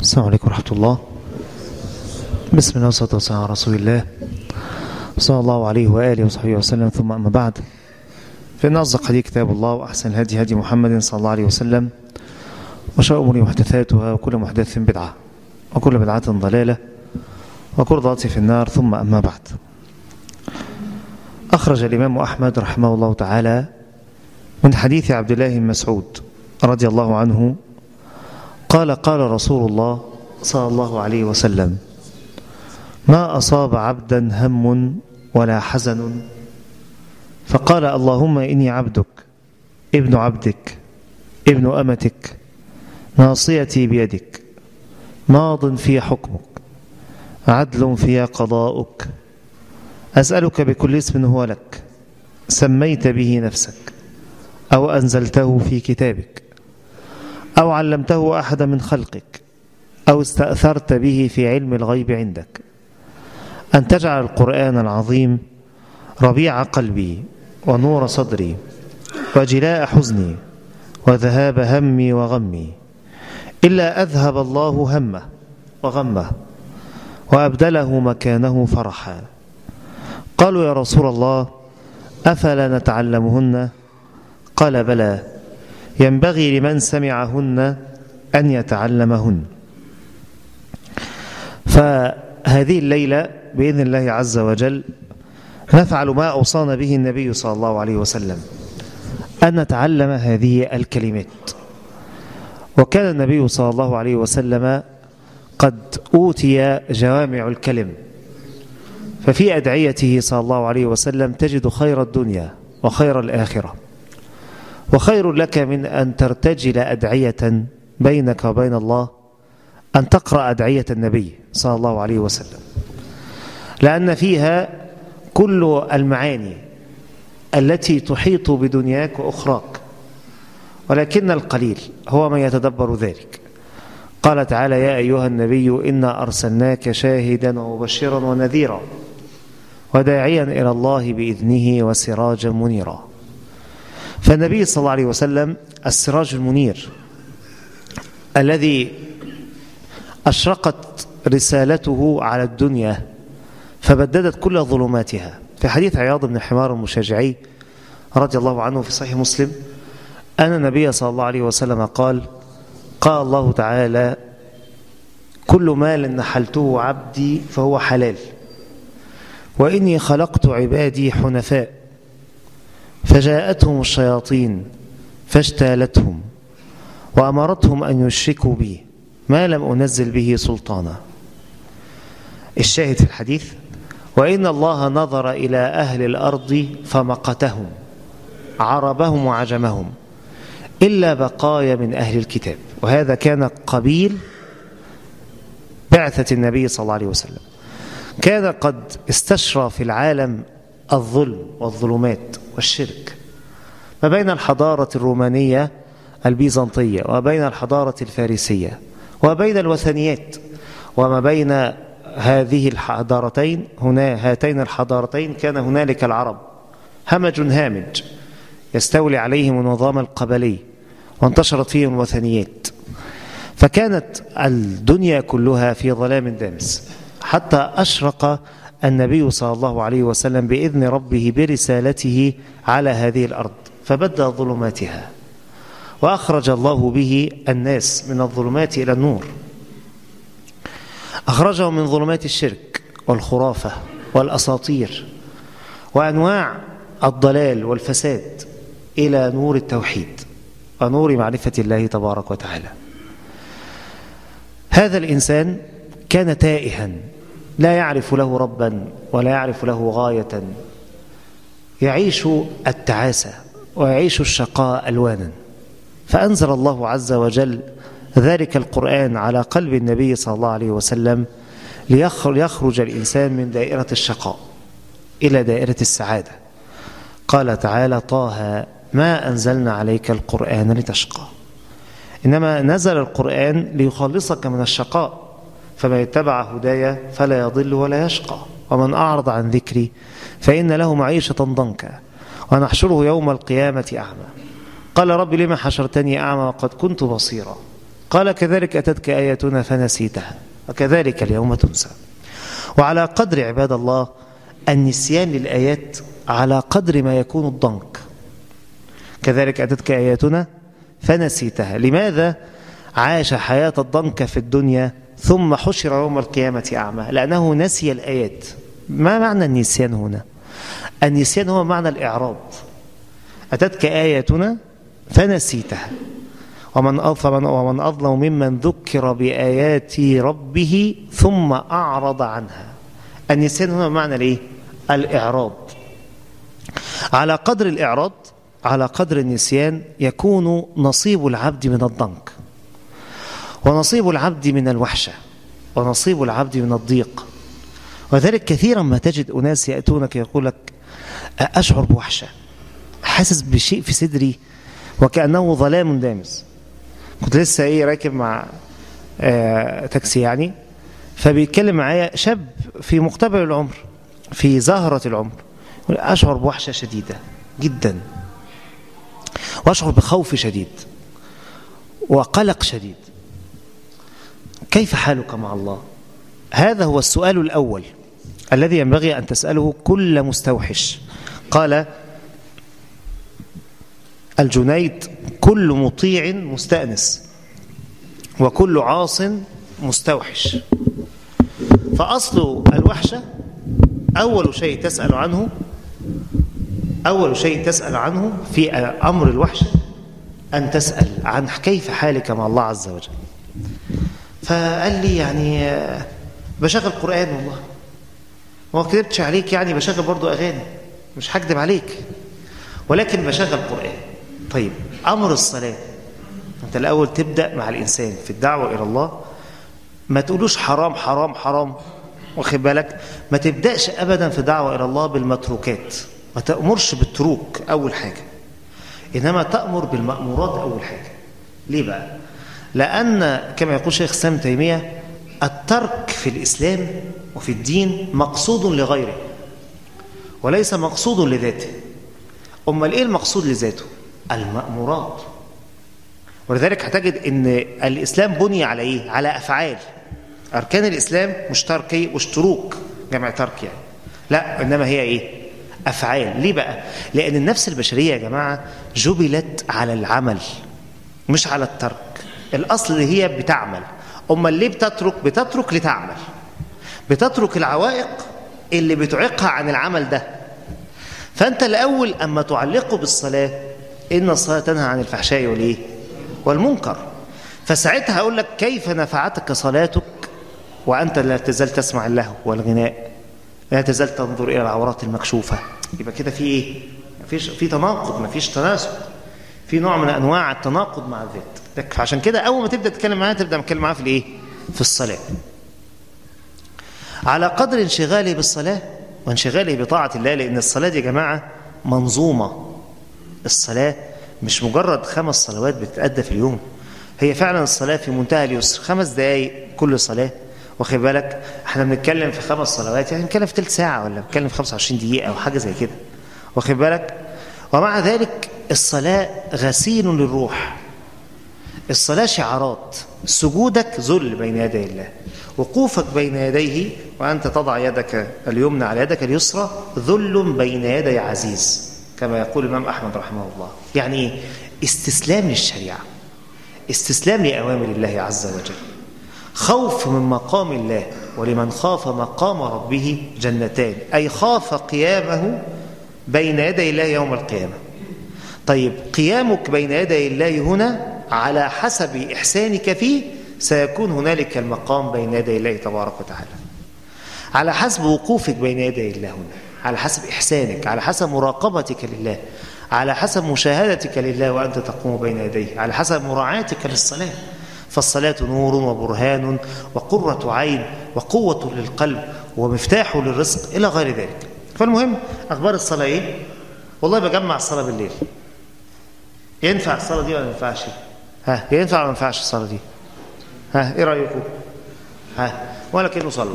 السلام عليكم ورحمة الله بسم الله والصلاة والسلام على رسول الله صلى الله عليه وآله وصحبه وسلم ثم أما بعد فإن أصدق حديث كتاب الله وأحسن الهدي هدي محمد صلى الله عليه وسلم وشر أمور محدثاتها وكل محدث بدعة وكل بدعة ضلالة وكل ضلالة في النار ثم أما بعد أخرج الإمام أحمد رحمه الله تعالى من حديث عبد الله بن مسعود رضي الله عنه قال قال رسول الله صلى الله عليه وسلم ما أصاب عبدا هم ولا حزن فقال اللهم إني عبدك ابن عبدك ابن أمتك ناصيتي بيدك ماض في حكمك عدل في قضاؤك أسألك بكل اسم هو لك سميت به نفسك أو أنزلته في كتابك أو علمته أحد من خلقك أو استأثرت به في علم الغيب عندك أن تجعل القرآن العظيم ربيع قلبي ونور صدري وجلاء حزني وذهاب همي وغمي إلا أذهب الله همه وغمه وأبدله مكانه فرحا قالوا يا رسول الله أفلا نتعلمهن قال بلى ينبغي لمن سمعهن أن يتعلمهن فهذه الليلة بإذن الله عز وجل نفعل ما أوصانا به النبي صلى الله عليه وسلم أن نتعلم هذه الكلمات وكان النبي صلى الله عليه وسلم قد أوتي جوامع الكلم ففي أدعيته صلى الله عليه وسلم تجد خير الدنيا وخير الآخرة وخير لك من أن ترتجل أدعية بينك وبين الله أن تقرأ أدعية النبي صلى الله عليه وسلم لأن فيها كل المعاني التي تحيط بدنياك وأخراك ولكن القليل هو من يتدبر ذلك قال تعالى يا أيها النبي إنا أرسلناك شاهدا ومبشرا ونذيرا وداعيا إلى الله بإذنه وسراجا منيرا فالنبي صلى الله عليه وسلم السراج المنير الذي أشرقت رسالته على الدنيا فبددت كل ظلماتها في حديث عياض بن حمار المشجعي رضي الله عنه في صحيح مسلم أن النبي صلى الله عليه وسلم قال قال الله تعالى كل مال نحلته عبدي فهو حلال وإني خلقت عبادي حنفاء فجاءتهم الشياطين فاجتالتهم وأمرتهم أن يشركوا بي ما لم أنزل به سلطانا الشاهد في الحديث وإن الله نظر إلى أهل الأرض فمقتهم عربهم وعجمهم إلا بقايا من أهل الكتاب وهذا كان قبيل بعثة النبي صلى الله عليه وسلم كان قد استشرى في العالم الظلم والظلمات والشرك ما بين الحضارة الرومانية البيزنطية وبين الحضارة الفارسية وبين الوثنيات وما بين هذه الحضارتين هنا هاتين الحضارتين كان هنالك العرب همج هامج يستولي عليهم النظام القبلي وانتشرت فيهم الوثنيات فكانت الدنيا كلها في ظلام دامس حتى أشرق النبي صلى الله عليه وسلم بإذن ربه برسالته على هذه الأرض فبدأ ظلماتها وأخرج الله به الناس من الظلمات إلى النور أخرجهم من ظلمات الشرك والخرافة والأساطير وأنواع الضلال والفساد إلى نور التوحيد ونور معرفة الله تبارك وتعالى هذا الإنسان كان تائها لا يعرف له ربا ولا يعرف له غاية يعيش التعاسة ويعيش الشقاء ألوانا فأنزل الله عز وجل ذلك القرآن على قلب النبي صلى الله عليه وسلم ليخرج الإنسان من دائرة الشقاء إلى دائرة السعادة قال تعالى طه ما أنزلنا عليك القرآن لتشقى إنما نزل القرآن ليخلصك من الشقاء فمن اتبع هدايا فلا يضل ولا يشقى ومن أعرض عن ذكري فإن له معيشة ضنكا ونحشره يوم القيامة أعمى قال رب لما حشرتني أعمى وقد كنت بصيرا قال كذلك أتتك آياتنا فنسيتها وكذلك اليوم تنسى وعلى قدر عباد الله النسيان للآيات على قدر ما يكون الضنك كذلك أتتك آياتنا فنسيتها لماذا عاش حياة الضنك في الدنيا ثم حشر يوم القيامة أعمى لأنه نسي الآيات ما معنى النسيان هنا النسيان هو معنى الإعراض أتتك آياتنا فنسيتها ومن أظلم, ومن أظلم ممن ذكر بآيات ربه ثم أعرض عنها النسيان هنا معنى الإيه؟ الإعراض على قدر الإعراض على قدر النسيان يكون نصيب العبد من الضنك ونصيب العبد من الوحشة ونصيب العبد من الضيق وذلك كثيرا ما تجد أناس يأتونك يقول لك أشعر بوحشة حاسس بشيء في صدري وكأنه ظلام دامس كنت لسه ايه راكب مع آه تاكسي يعني فبيتكلم معايا شاب في مقتبل العمر في زهرة العمر أشعر بوحشة شديدة جدا وأشعر بخوف شديد وقلق شديد كيف حالك مع الله هذا هو السؤال الأول الذي ينبغي أن تسأله كل مستوحش قال الجنيد كل مطيع مستأنس وكل عاص مستوحش فأصل الوحشة أول شيء تسأل عنه أول شيء تسأل عنه في أمر الوحشة أن تسأل عن كيف حالك مع الله عز وجل فقال لي يعني بشغل قرآن والله ما كذبتش عليك يعني بشغل برضو أغاني مش هكذب عليك ولكن بشغل قرآن طيب أمر الصلاة أنت الأول تبدأ مع الإنسان في الدعوة إلى الله ما تقولوش حرام حرام حرام واخد بالك ما تبدأش أبدا في دعوة إلى الله بالمتروكات ما تأمرش بالتروك أول حاجة إنما تأمر بالمأمورات أول حاجة ليه بقى لأن كما يقول شيخ سام تيمية الترك في الإسلام وفي الدين مقصود لغيره وليس مقصود لذاته أمال إيه المقصود لذاته المأمورات ولذلك هتجد ان الاسلام بني على ايه على افعال اركان الاسلام مش تركي مش تروك جمع ترك يعني لا انما هي ايه افعال ليه بقى لان النفس البشريه يا جماعه جبلت على العمل مش على الترك الاصل هي بتعمل امال ليه بتترك بتترك لتعمل بتترك العوائق اللي بتعيقها عن العمل ده فانت الاول اما تعلقه بالصلاه ان الصلاه تنهى عن الفحشاء والايه والمنكر فساعتها أقول لك كيف نفعتك صلاتك وأنت لا تزال تسمع اللهو والغناء لا تزال تنظر إلى العورات المكشوفة يبقى كده في إيه؟ مفيش في تناقض مفيش تناسب في نوع من أنواع التناقض مع الذات فعشان كده أول ما تبدأ تتكلم معاه تبدأ تتكلم معاه في الإيه؟ في الصلاة على قدر انشغاله بالصلاة وانشغاله بطاعة الله لأن الصلاة دي يا جماعة منظومة الصلاة مش مجرد خمس صلوات بتتأدى في اليوم هي فعلا الصلاة في منتهى اليسر خمس دقايق كل صلاة واخد بالك احنا بنتكلم في خمس صلوات يعني بنتكلم في ثلث ساعة ولا بنتكلم في 25 دقيقة أو حاجة زي كده واخد بالك ومع ذلك الصلاة غسيل للروح الصلاة شعارات سجودك ذل بين يدي الله وقوفك بين يديه وأنت تضع يدك اليمنى على يدك اليسرى ذل بين يدي عزيز كما يقول الإمام أحمد رحمه الله يعني استسلام للشريعة استسلام لأوامر الله عز وجل خوف من مقام الله ولمن خاف مقام ربه جنتان أي خاف قيامه بين يدي الله يوم القيامة طيب قيامك بين يدي الله هنا على حسب إحسانك فيه سيكون هنالك المقام بين يدي الله تبارك وتعالى على حسب وقوفك بين يدي الله هنا على حسب إحسانك على حسب مراقبتك لله على حسب مشاهدتك لله وأنت تقوم بين يديه على حسب مراعاتك للصلاة فالصلاة نور وبرهان وقرة عين وقوة للقلب ومفتاح للرزق إلى غير ذلك فالمهم أخبار الصلاة إيه؟ والله بجمع الصلاة بالليل ينفع الصلاة دي ولا ما ينفعش؟ ها ينفع ولا ما ينفعش الصلاة دي؟ ها إيه رأيكم؟ ها ولا كأنه صلى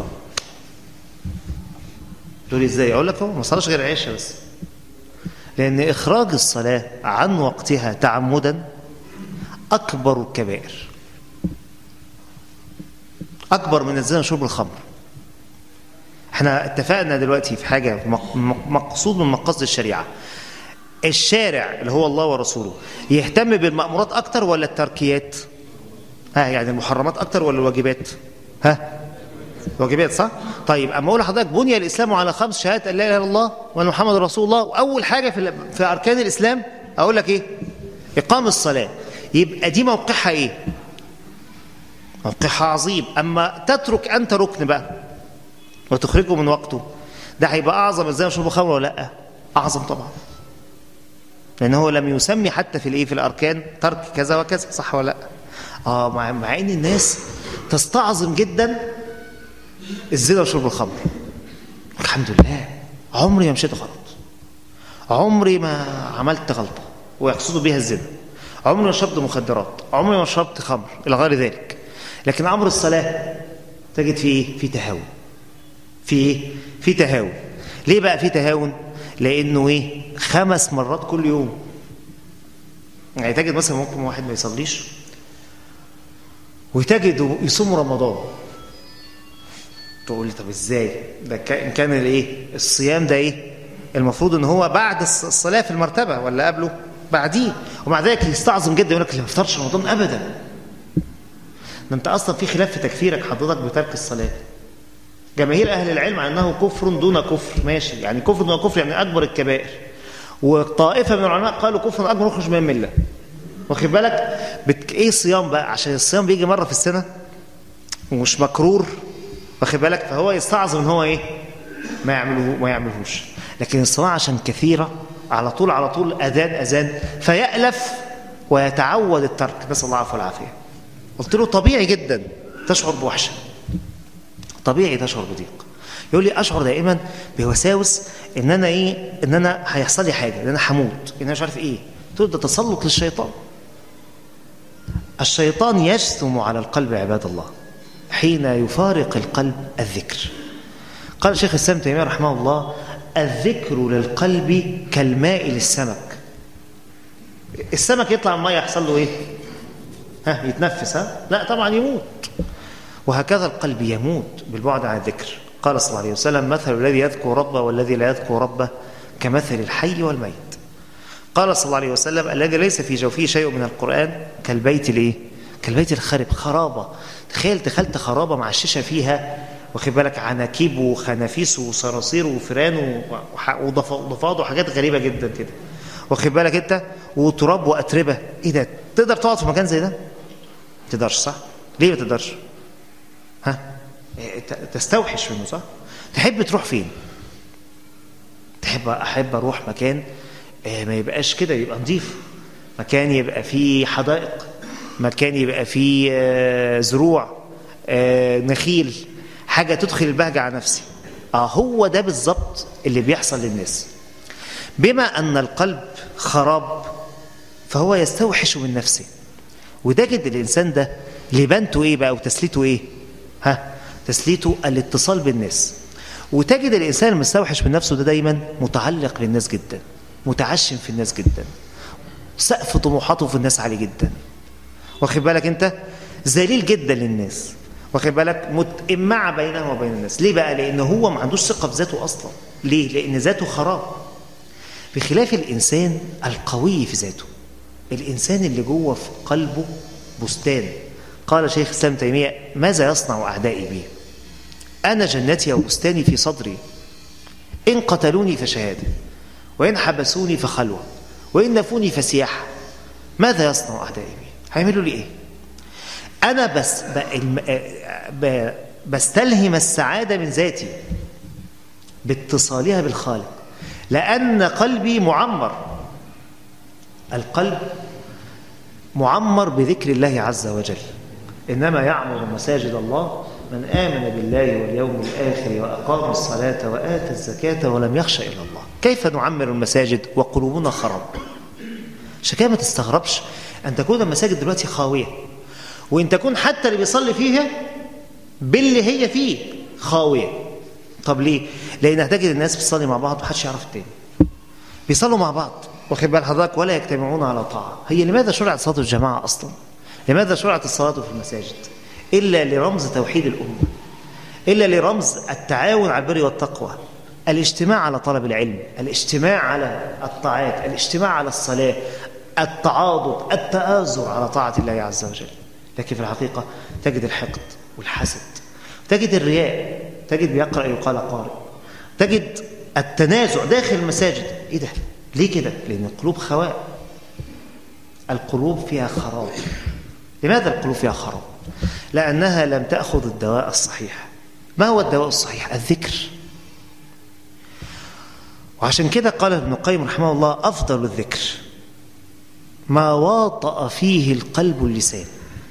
تقول ازاي اقول لك هو ما صلاش غير عشاء بس لان اخراج الصلاه عن وقتها تعمدا اكبر الكبائر أكبر من الزنا شرب الخمر احنا اتفقنا دلوقتي في حاجة مقصود من مقاصد الشريعة الشارع اللي هو الله ورسوله يهتم بالمأمورات أكتر ولا التركيات ها يعني المحرمات أكتر ولا الواجبات ها واجبات صح طيب اما اقول لحضرتك بني الاسلام على خمس شهادات ان لا اله الا الله وان محمد رسول الله واول حاجه في في اركان الاسلام اقول لك ايه اقام الصلاه يبقى دي موقعها ايه موقعها عظيم اما تترك انت ركن بقى وتخرجه من وقته ده هيبقى اعظم ازاي شرب خمر ولا لا اعظم طبعا لان هو لم يسمي حتى في الايه في الاركان ترك كذا وكذا صح ولا لا اه مع, مع ان الناس تستعظم جدا الزنا وشرب الخمر الحمد لله عمري ما مشيت غلط عمري ما عملت غلطه ويقصدوا بها الزنا عمري ما شربت مخدرات عمري ما شربت خمر الى غير ذلك لكن امر الصلاه تجد فيه ايه في تهاون في ايه في تهاون ليه بقى في تهاون لانه ايه خمس مرات كل يوم يعني تجد مثلا ممكن واحد ما يصليش وتجد يصوم رمضان تقول لي طب ازاي ده كان كان الايه الصيام ده ايه المفروض ان هو بعد الصلاه في المرتبه ولا قبله بعديه ومع ذلك يستعظم جدا يقول لك ما يفطرش رمضان ابدا ده انت اصلا في خلاف في تكفيرك حضرتك بترك الصلاه جماهير اهل العلم على انه كفر دون كفر ماشي يعني كفر دون كفر يعني اكبر الكبائر وطائفه من العلماء قالوا كفر اكبر يخرج من المله واخد بالك بت... ايه الصيام بقى عشان الصيام بيجي مره في السنه ومش مكرور واخد بالك فهو يستعظم ان هو ايه ما يعمله ما يعملهوش لكن الصلاه عشان كثيره على طول على طول اذان اذان فيألف ويتعود الترك نسال الله العفو والعافيه قلت له طبيعي جدا تشعر بوحشه طبيعي تشعر بضيق يقول لي اشعر دائما بوساوس ان انا ايه ان انا هيحصل لي حاجه ان انا هموت ان انا مش عارف ايه قلت له ده تسلط للشيطان الشيطان يجثم على القلب عباد الله حين يفارق القلب الذكر قال شيخ الاسلام تيميه رحمه الله الذكر للقلب كالماء للسمك السمك يطلع الميه يحصل له ايه ها يتنفس ها لا طبعا يموت وهكذا القلب يموت بالبعد عن الذكر قال صلى الله عليه وسلم مثل الذي يذكر ربه والذي لا يذكر ربه كمثل الحي والميت قال صلى الله عليه وسلم الذي ليس في جوفه شيء من القرآن كالبيت الايه كالبيت الخرب خرابة تخيل دخلت خرابة مع الشيشة فيها واخد بالك عناكيب وخنافيس وصراصير وفيران وضفادع وحاجات غريبة جدا كده واخد بالك انت وتراب واتربه ايه ده تقدر تقعد في مكان زي ده؟ ما تقدرش صح؟ ليه ما تقدرش؟ ها؟ تستوحش منه صح؟ تحب تروح فين؟ تحب احب اروح مكان ما يبقاش كده يبقى نظيف مكان يبقى فيه حدائق مكان يبقى فيه زروع نخيل حاجه تدخل البهجه على نفسي اه هو ده بالظبط اللي بيحصل للناس بما ان القلب خراب فهو يستوحش من نفسه وتجد الانسان ده لبنته ايه بقى وتسليته ايه ها تسليته الاتصال بالناس وتجد الانسان المستوحش من نفسه ده دايما متعلق بالناس جدا متعشم في الناس جدا سقف طموحاته في الناس عالي جدا واخد بالك انت ذليل جدا للناس واخد بالك متإمع بينه وبين الناس ليه بقى لان هو ما عندوش ثقه في ذاته اصلا ليه لان ذاته خراب بخلاف الانسان القوي في ذاته الانسان اللي جوه في قلبه بستان قال شيخ الاسلام تيميه ماذا يصنع اعدائي بي انا جنتي وبستاني في صدري ان قتلوني فشهاده وإن حبسوني فخلوة وإن نفوني فسياحة ماذا يصنع أعدائي بي؟ هيعملوا لي إيه؟ أنا بس ب... بستلهم السعادة من ذاتي باتصالها بالخالق لأن قلبي معمر القلب معمر بذكر الله عز وجل إنما يعمر مساجد الله من آمن بالله واليوم الآخر وأقام الصلاة وآتى الزكاة ولم يخش إلا الله كيف نعمر المساجد وقلوبنا خراب عشان كده ما تستغربش أن تكون المساجد دلوقتي خاوية وإن تكون حتى اللي بيصلي فيها باللي هي فيه خاوية طب ليه؟ لأن هتجد الناس بتصلي مع بعض ومحدش يعرف التاني بيصلوا مع بعض واخد بال حضرتك ولا يجتمعون على طاعة هي لماذا شرعت صلاة الجماعة أصلا؟ لماذا شرعت الصلاة في المساجد؟ إلا لرمز توحيد الأمة إلا لرمز التعاون على البر والتقوى الاجتماع على طلب العلم الاجتماع على الطاعات الاجتماع على الصلاة التعاضد التآزر على طاعة الله عز وجل لكن في الحقيقة تجد الحقد والحسد تجد الرياء تجد بيقرأ يقال قارئ تجد التنازع داخل المساجد ايه ده ليه كده لان القلوب خواء القلوب فيها خراب لماذا القلوب فيها خراب لانها لم تاخذ الدواء الصحيح ما هو الدواء الصحيح الذكر وعشان كده قال ابن القيم رحمه الله افضل الذكر ما واطأ فيه القلب اللسان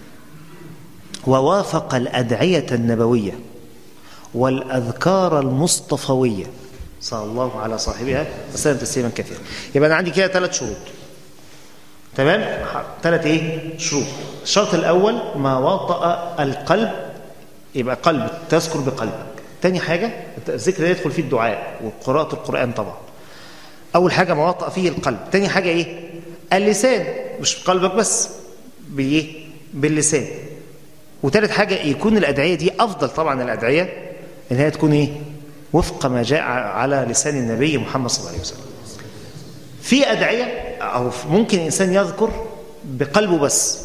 ووافق الأدعية النبوية والأذكار المصطفوية صلى الله على صاحبها وسلم تسليما كثيرا يبقى أنا عندي كده ثلاث شروط تمام ثلاث ايه شروط الشرط الأول ما واطأ القلب يبقى قلب تذكر بقلبك تاني حاجة الذكر ده يدخل فيه الدعاء وقراءة القرآن طبعا أول حاجة ما واطأ فيه القلب تاني حاجة ايه اللسان مش بقلبك بس بايه باللسان وثالث حاجة يكون الأدعية دي أفضل طبعا الأدعية إن هي تكون إيه؟ وفق ما جاء على لسان النبي محمد صلى الله عليه وسلم. في أدعية أو ممكن إنسان يذكر بقلبه بس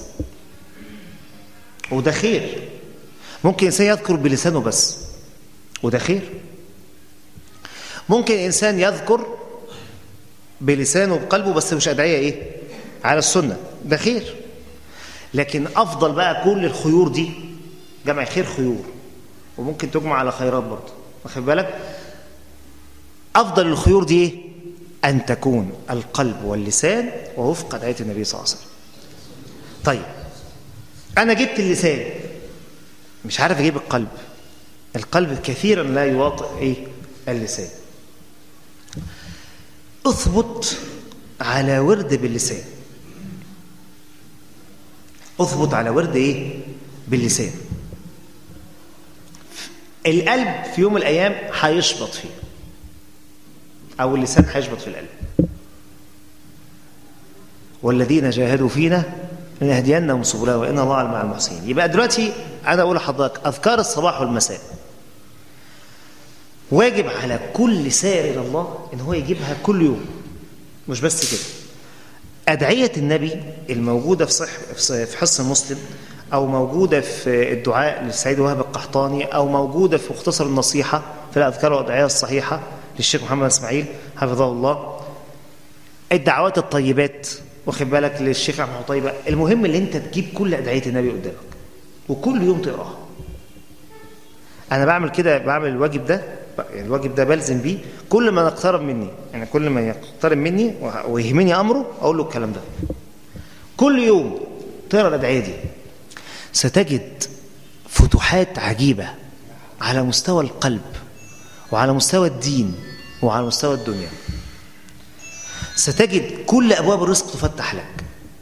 وده خير. ممكن إنسان يذكر بلسانه بس وده خير. ممكن إنسان يذكر بلسانه وبقلبه بس مش أدعية إيه؟ على السنة ده خير. لكن افضل بقى كل الخيور دي جمع خير خيور وممكن تجمع على خيرات برضه واخد بالك افضل الخيور دي ايه ان تكون القلب واللسان ووفق ادعيه النبي صلى الله عليه وسلم طيب انا جبت اللسان مش عارف اجيب القلب القلب كثيرا لا يواطئ ايه اللسان اثبت على ورد باللسان اثبت على ورد ايه باللسان القلب في يوم من الايام هيشبط فيه او اللسان هيشبط في القلب والذين جاهدوا فينا لنهدينهم سبلنا وان الله مع المحسنين يبقى دلوقتي انا اقول لحضرتك اذكار الصباح والمساء واجب على كل سائر الى الله ان هو يجيبها كل يوم مش بس كده أدعية النبي الموجودة في صح في حصن مسلم أو موجودة في الدعاء للسيد وهب القحطاني أو موجودة في مختصر النصيحة في الأذكار والأدعية الصحيحة للشيخ محمد إسماعيل حفظه الله الدعوات الطيبات واخد بالك للشيخ أحمد طيبة المهم اللي أنت تجيب كل أدعية النبي قدامك وكل يوم تقراها أنا بعمل كده بعمل الواجب ده الواجب ده بلزم بيه كل ما يقترب مني يعني كل ما يقترب مني ويهمني امره اقول له الكلام ده كل يوم تقرا الادعيه دي ستجد فتوحات عجيبه على مستوى القلب وعلى مستوى الدين وعلى مستوى الدنيا ستجد كل ابواب الرزق تفتح لك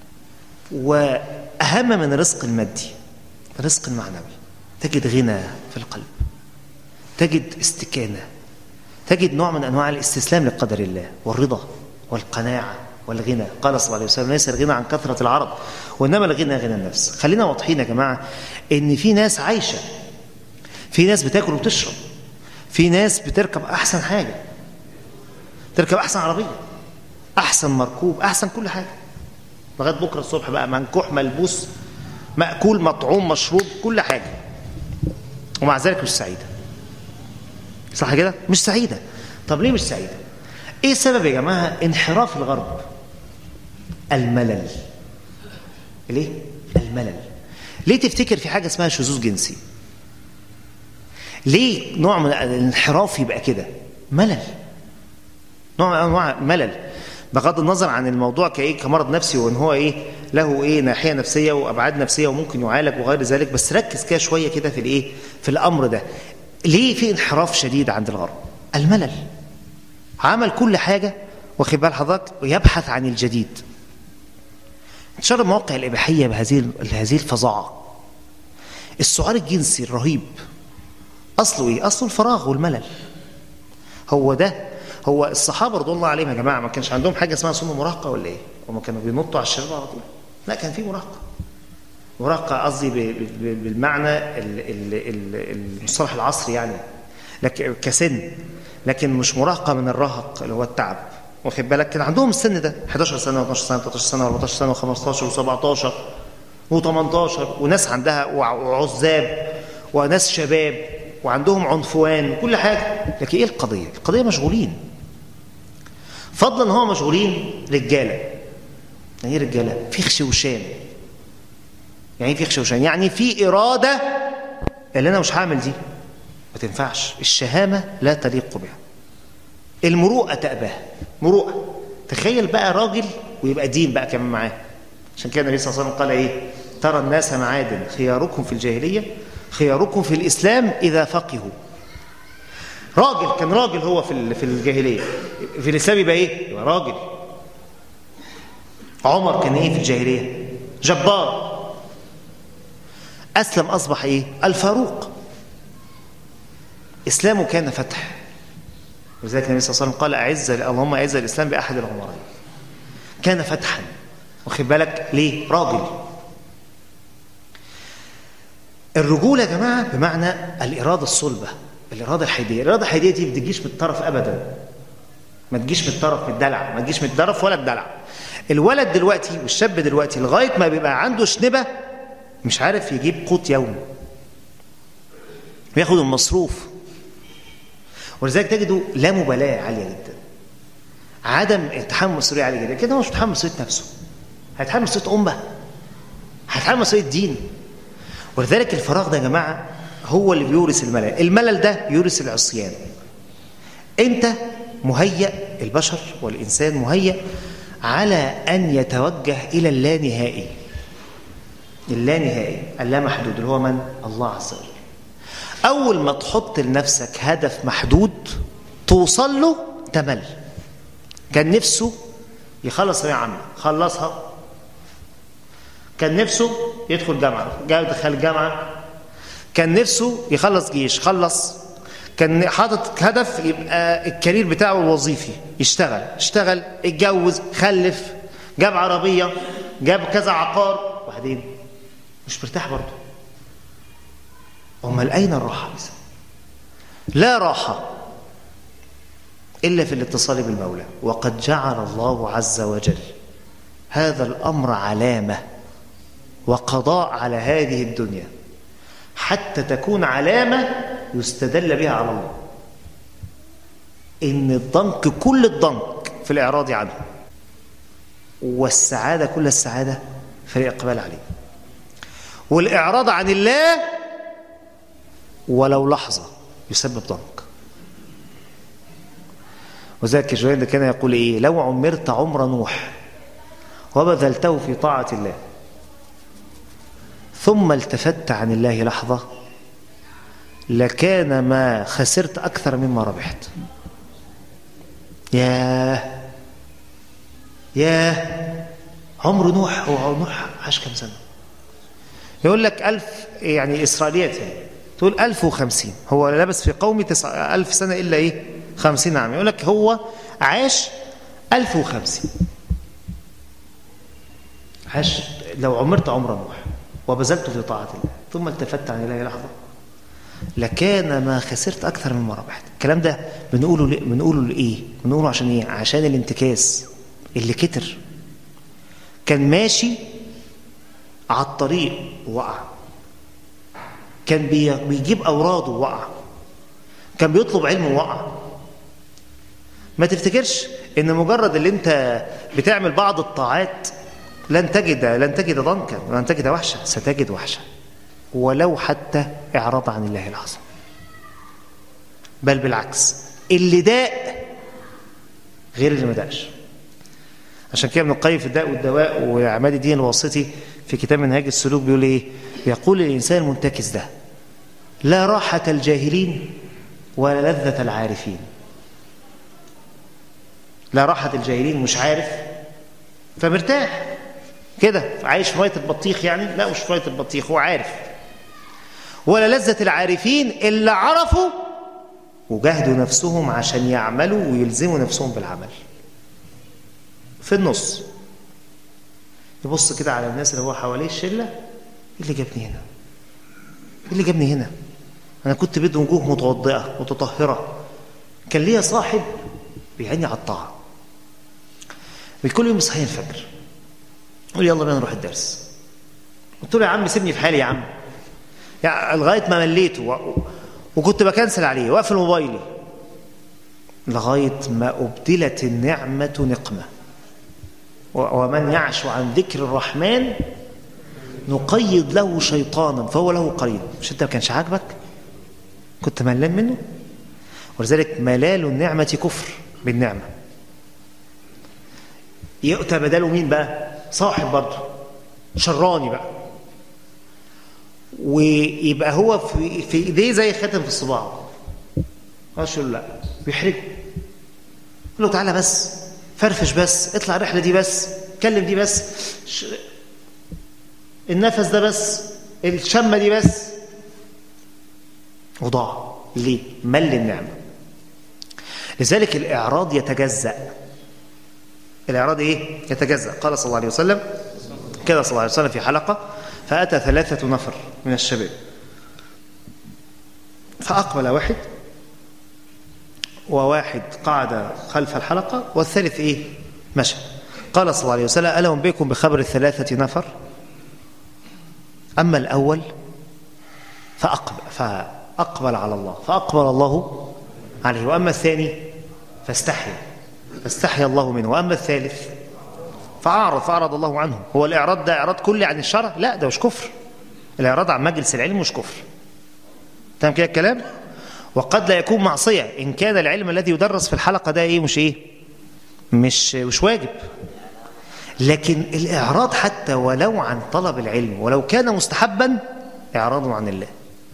واهم من الرزق المادي الرزق المعنوي تجد غنى في القلب تجد استكانة تجد نوع من أنواع الاستسلام لقدر الله والرضا والقناعة والغنى قال صلى الله عليه وسلم ليس الغنى عن كثرة العرض وإنما الغنى غنى النفس خلينا واضحين يا جماعة إن في ناس عايشة في ناس بتاكل وبتشرب في ناس بتركب أحسن حاجة تركب أحسن عربية أحسن مركوب أحسن كل حاجة لغاية بكرة الصبح بقى منكوح ملبوس مأكول مطعوم مشروب كل حاجة ومع ذلك مش سعيده صح كده مش سعيدة طب ليه مش سعيدة ايه السبب يا جماعة انحراف الغرب الملل ليه الملل ليه تفتكر في حاجة اسمها شذوذ جنسي ليه نوع من الانحراف يبقى كده ملل نوع من انواع ملل بغض النظر عن الموضوع كايه كمرض نفسي وان هو ايه له ايه ناحيه نفسيه وابعاد نفسيه وممكن يعالج وغير ذلك بس ركز كده شويه كده في الايه في الامر ده ليه في انحراف شديد عند الغرب الملل عمل كل حاجة واخد بال حضرتك ويبحث عن الجديد انتشار المواقع الإباحية بهذه هذه الفظاعة السعار الجنسي الرهيب أصله إيه؟ أصله الفراغ والملل هو ده هو الصحابة رضي الله عليهم يا جماعة ما كانش عندهم حاجة اسمها سن مراهقة ولا إيه؟ هم كانوا بينطوا على الشباب على طول لا كان في مراهقة مراهقة قصدي بالمعنى المصطلح العصري يعني لكن كسن لكن مش مراهقة من الرهق اللي هو التعب واخد بالك كان عندهم السن ده 11 سنة و12 سنة و13 سنة و14 سنة و15 و17 و18 وناس عندها وعزاب وناس شباب وعندهم عنفوان وكل حاجة لكن ايه القضية القضية مشغولين فضلا هو مشغولين رجالة يعني ايه رجالة في خشوشان يعني ايه في خشوشان يعني في إرادة اللي أنا مش هعمل دي ما تنفعش الشهامة لا تليق بها المروءة تأباه مروءة تخيل بقى راجل ويبقى دين بقى كمان معاه عشان كده النبي صلى الله عليه وسلم قال ايه ترى الناس معادن خياركم في الجاهلية خياركم في الإسلام إذا فقهوا راجل كان راجل هو في في الجاهلية في الإسلام يبقى إيه؟ يبقى راجل عمر كان إيه في الجاهلية؟ جبار أسلم أصبح إيه؟ الفاروق إسلامه كان فتح ولذلك النبي صلى الله عليه وسلم قال أعز اللهم أعز الإسلام بأحد العمرين كان فتحا واخد بالك ليه؟ راجل الرجولة يا جماعة بمعنى الإرادة الصلبة الإرادة الحيدية الإرادة الحيدية دي ما تجيش من الطرف أبدا ما تجيش من الطرف من الدلع ما تجيش من الطرف ولا الدلع الولد دلوقتي والشاب دلوقتي لغاية ما بيبقى عنده شنبة مش عارف يجيب قوت يومي بياخد المصروف ولذلك تجده لا مبالاة عالية جدا عدم تحمل مسؤولية عالية جدا كده هو مش متحمل مسؤولية نفسه هيتحمل مسؤولية أمه هيتحمل مسؤولية دين ولذلك الفراغ ده يا جماعة هو اللي بيورث الملل الملل ده يورث العصيان انت مهيأ البشر والإنسان مهيأ على أن يتوجه إلى اللانهائي اللانهائي اللامحدود اللي هو من؟ الله عز وجل أول ما تحط لنفسك هدف محدود توصل له تمل كان نفسه يخلص ثانوية عامة خلصها كان نفسه يدخل جامعة جاب دخل جامعة كان نفسه يخلص جيش خلص كان حاطط هدف يبقى الكارير بتاعه الوظيفي يشتغل اشتغل اتجوز خلف جاب عربية جاب كذا عقار وبعدين مش مرتاح برضه امال اين الراحة بس لا راحة إلا في الاتصال بالمولى وقد جعل الله عز وجل هذا الأمر علامة وقضاء على هذه الدنيا حتى تكون علامة يستدل بها على الله إن الضنك كل الضنك في الإعراض عنه والسعادة كل السعادة في الإقبال عليه والإعراض عن الله ولو لحظة يسبب ضنك وذلك جوين كان يقول إيه لو عمرت عمر نوح وبذلته في طاعة الله ثم التفت عن الله لحظة لكان ما خسرت أكثر مما ربحت ياه ياه عمر نوح هو نوح عاش كم سنة يقول لك ألف يعني إسرائيليات يعني تقول ألف وخمسين هو لبس في قومي تسع ألف سنة إلا إيه خمسين عام يقول لك هو عاش ألف وخمسين عاش لو عمرت عمر نوح وبذلت في طاعة الله ثم التفت عن الله لحظة لكان ما خسرت أكثر مما ربحت الكلام ده بنقوله ليه؟ بنقوله لإيه؟ بنقوله عشان إيه؟ عشان الانتكاس اللي كتر كان ماشي على الطريق وقع كان بيجيب أوراده وقع كان بيطلب علم وقع ما تفتكرش ان مجرد اللي انت بتعمل بعض الطاعات لن تجد لن تجد ضنكا ولن تجد وحشة ستجد وحشة ولو حتى إعراض عن الله العظيم بل بالعكس اللي داء غير اللي ما داقش عشان كده ابن القيم في الداء والدواء وعماد الدين الواسطي في كتاب منهاج السلوك بيقول ايه بيقول الانسان المنتكس ده لا راحة الجاهلين ولا لذة العارفين لا راحة الجاهلين مش عارف فمرتاح كده عايش في ميه البطيخ يعني لا مش في ميه البطيخ هو عارف ولا لذة العارفين اللي عرفوا وجاهدوا نفسهم عشان يعملوا ويلزموا نفسهم بالعمل في النص يبص كده على الناس اللي هو حواليه الشلة ايه اللي جابني هنا ايه اللي جابني هنا انا كنت بدي وجوه متوضئه متطهره كان ليا صاحب بيعني على الطاعه كل يوم يصحيني الفجر يقول يلا بينا نروح الدرس قلت له يا عم سيبني في حالي يا عم يعني لغايه ما مليته و... وكنت بكنسل عليه واقفل موبايلي لغايه ما ابدلت النعمه نقمه ومن يعش عن ذكر الرحمن نقيض له شيطانا فهو له قرين مش انت ما كانش عاجبك كنت ملان منه ولذلك ملال النعمة كفر بالنعمة يؤتى بداله مين بقى صاحب برضه شراني بقى ويبقى هو في, في ايديه زي خاتم في الصباع قالش له لا بيحرجه قال له تعالى بس فرفش بس اطلع الرحله دي بس كلم دي بس ش... النفس ده بس الشمه دي بس وضاع ليه مل النعمه لذلك الاعراض يتجزا الاعراض ايه يتجزا قال صلى الله عليه وسلم كده صلى الله عليه وسلم في حلقه فاتى ثلاثه نفر من الشباب فاقبل واحد وواحد قعد خلف الحلقه والثالث ايه مشى قال صلى الله عليه وسلم ألا أنبئكم بخبر الثلاثة نفر أما الأول فأقبل, فأقبل على الله فأقبل الله عليه وأما الثاني فاستحيا فاستحيا الله منه وأما الثالث فأعرض فأعرض الله عنه هو الإعراض ده إعراض كلي عن الشرع لا ده مش كفر الإعراض عن مجلس العلم مش كفر تمام كده الكلام وقد لا يكون معصية إن كان العلم الذي يدرس في الحلقة ده إيه مش إيه مش مش واجب لكن الإعراض حتى ولو عن طلب العلم ولو كان مستحبا إعراض عن الله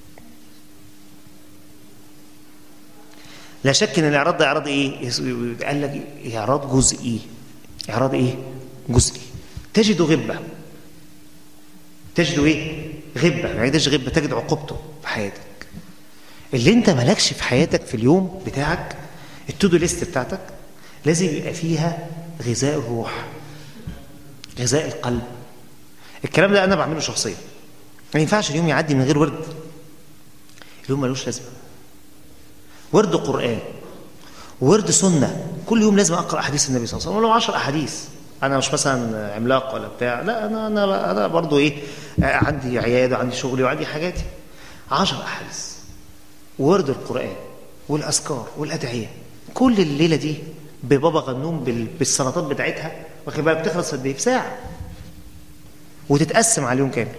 لا شك ان الاعراض ده اعراض ايه قال لك اعراض جزئي اعراض ايه جزئي تجد غبه تجد ايه غبه ما يجدش غبه تجد عقوبته في حياتك اللي انت مالكش في حياتك في اليوم بتاعك التودو ليست بتاعتك لازم يبقى فيها غذاء الروح غذاء القلب الكلام ده انا بعمله شخصيا ما ينفعش اليوم يعدي من غير ورد اليوم ملوش لازمه ورد قران ورد سنه كل يوم لازم اقرا احاديث النبي صلى الله عليه وسلم ولو 10 احاديث انا مش مثلا عملاق ولا بتاع لا انا انا انا برضه ايه عندي عياده وعندي شغلي وعندي حاجاتي 10 احاديث ورد القران والاذكار والادعيه كل الليله دي ببابا غنوم بالسلطات بتاعتها واخد بالك بتخلص قد ايه في ساعه وتتقسم على اليوم كامل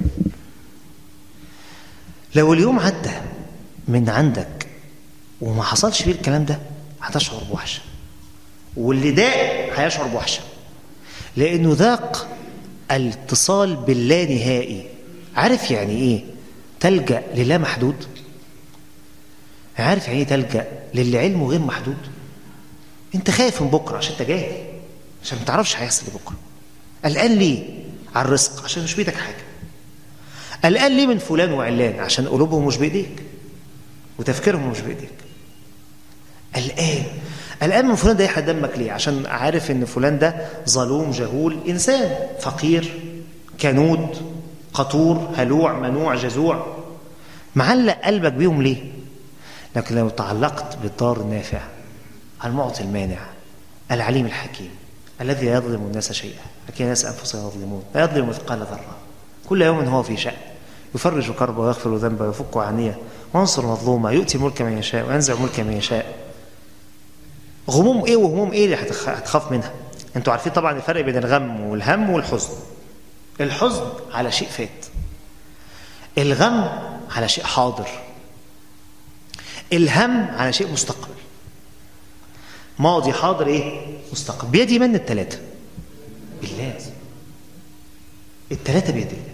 لو اليوم عدى من عندك وما حصلش فيه الكلام ده هتشعر بوحشه واللي داق هيشعر بوحشه لانه ذاق الاتصال باللا نهائي عارف يعني ايه تلجا للا محدود عارف يعني ايه تلجا للي علمه غير محدود انت خايف من بكره عشان انت جاهل عشان ما تعرفش هيحصل ايه بكره قلقان ليه على الرزق عشان مش بيدك حاجه قلقان ليه من فلان وعلان عشان قلوبهم مش بايديك وتفكيرهم مش بايديك قلقان قلقان من فلان ده يحرق دمك ليه عشان عارف ان فلان ده ظلوم جهول انسان فقير كنود قطور هلوع منوع جزوع معلق قلبك بيهم ليه لكن لو تعلقت بالدار النافع المعطي المانع العليم الحكيم الذي لا يظلم الناس شيئا لكن الناس انفسهم يظلمون لا يظلم مثقال ذره كل يوم هو في شأن يفرج كربه ويغفر ذنبه ويفك عنيه وينصر مظلومه يؤتي الملك من يشاء وينزع الملك من يشاء غموم ايه وهموم ايه اللي هتخاف منها انتوا عارفين طبعا الفرق بين الغم والهم والحزن الحزن على شيء فات الغم على شيء حاضر الهم على شيء مستقبل ماضي حاضر ايه مستقبل بيدي من الثلاثه بالله الثلاثه بيد الله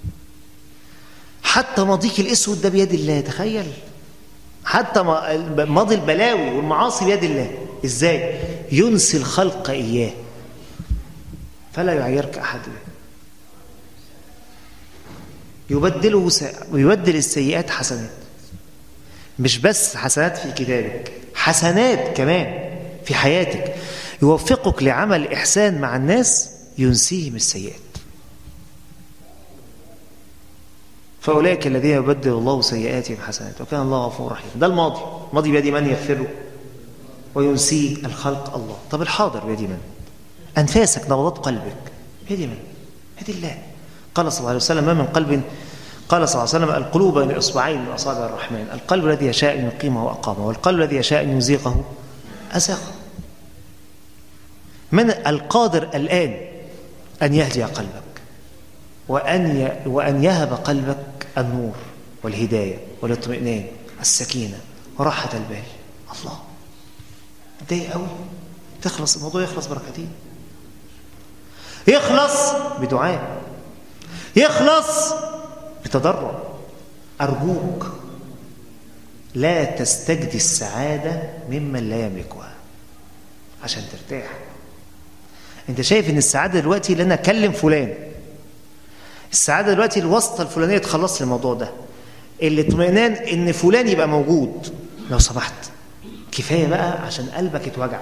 حتى ماضيك الاسود ده بيد الله تخيل حتى ماضي البلاوي والمعاصي بيد الله ازاي ينسي الخلق اياه فلا يعيرك احد به يبدله يبدل السيئات حسنات مش بس حسنات في كتابك حسنات كمان في حياتك يوفقك لعمل إحسان مع الناس ينسيهم السيئات فأولئك الذين يبدل الله سيئاتهم حسنات وكان الله غفور رحيم ده الماضي الماضي بيد من يغفره وينسيه الخلق الله طب الحاضر بيد من أنفاسك نبضات قلبك بيد من بيد الله قال صلى الله عليه وسلم ما من قلب قال صلى الله عليه وسلم القلوب بين إصبعين من أصابع الرحمن القلب الذي يشاء أن يقيمه وأقامه والقلب الذي يشاء أن يزيغه أزاغه من القادر الآن أن يهدي قلبك وأن وأن يهب قلبك النور والهداية والاطمئنان السكينة وراحة البال الله متضايق قوي تخلص الموضوع يخلص بركتين يخلص بدعاء يخلص بتضرع أرجوك لا تستجدي السعادة ممن لا يملكها عشان ترتاح انت شايف ان السعادة دلوقتي لن اكلم فلان السعادة دلوقتي الواسطة الفلانية تخلص الموضوع ده الاطمئنان ان فلان يبقى موجود لو سمحت كفاية بقى عشان قلبك اتوجع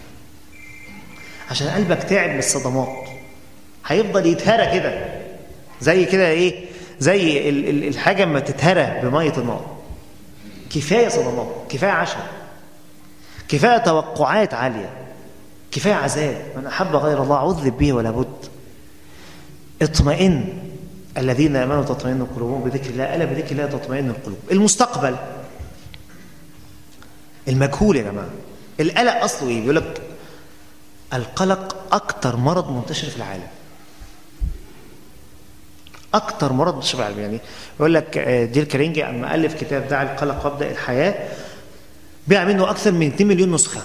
عشان قلبك تعب من الصدمات هيفضل يتهرى كده زي كده ايه زي الحاجة ما تتهرى بمية النار كفاية صدمات كفاية عشاء كفاية توقعات عالية كفاية عذاب من أحب غير الله عذب به ولا بد اطمئن الذين امنوا تطمئن قلوبهم بذكر الله الا بذكر الله تطمئن القلوب المستقبل المجهول يا جماعه القلق اصله ايه بيقول لك القلق اكتر مرض منتشر في العالم اكتر مرض منتشر في العالم يعني يقول لك ديل كارينجي اما الف كتاب دع القلق وابدا الحياه بيع منه اكثر من 2 مليون نسخه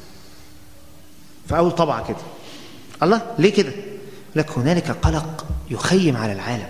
في اول طبعه كده الله ليه كده لك هنالك قلق يخيم على العالم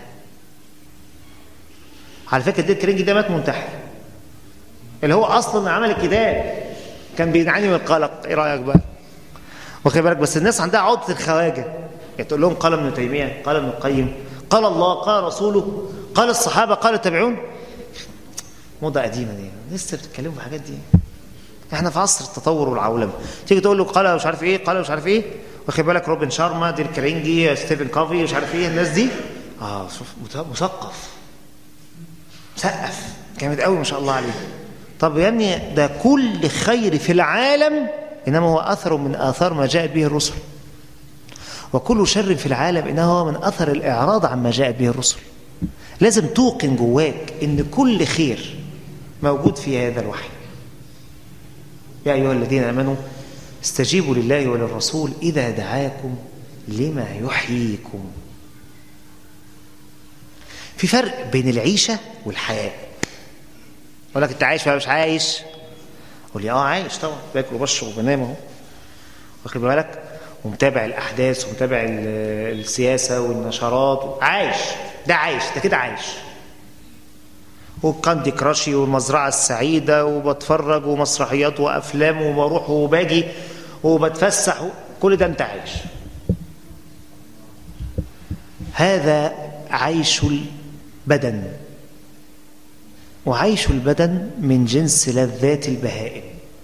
على فكره ديل كارينجي ده مات منتحر اللي هو اصلا عمل الكتاب كان بيعاني من القلق ايه رايك بقى واخد بالك بس الناس عندها عقده الخواجه يعني تقول لهم قال ابن تيميه قال ابن القيم قال الله قال رسوله قال الصحابه قال التابعون موضه قديمه دي لسه بتتكلموا في الحاجات دي احنا في عصر التطور والعولمه تيجي تقول له قال مش عارف ايه قال مش عارف ايه واخد بالك روبن شارما ديل كارينجي ستيفن كوفي مش عارف ايه الناس دي اه مثقف مثقف جامد قوي ما شاء الله عليه طب يا ابني ده كل خير في العالم انما هو اثر من اثار ما جاءت به الرسل وكل شر في العالم انه هو من اثر الاعراض عما جاءت به الرسل لازم توقن جواك ان كل خير موجود في هذا الوحي يا ايها الذين امنوا استجيبوا لله وللرسول اذا دعاكم لما يحييكم في فرق بين العيشه والحياه اقول لك انت عايش ولا مش عايش قول لي اه عايش طبعا باكل وبشرب وبنام اهو واخد بالك ومتابع الاحداث ومتابع السياسه والنشرات عايش ده عايش ده كده عايش وكاندي كراشي والمزرعه السعيده وبتفرج ومسرحيات وافلام وبروح وباجي وبتفسح كل ده انت عايش هذا عيش البدن وعيش البدن من جنس لذات البهائم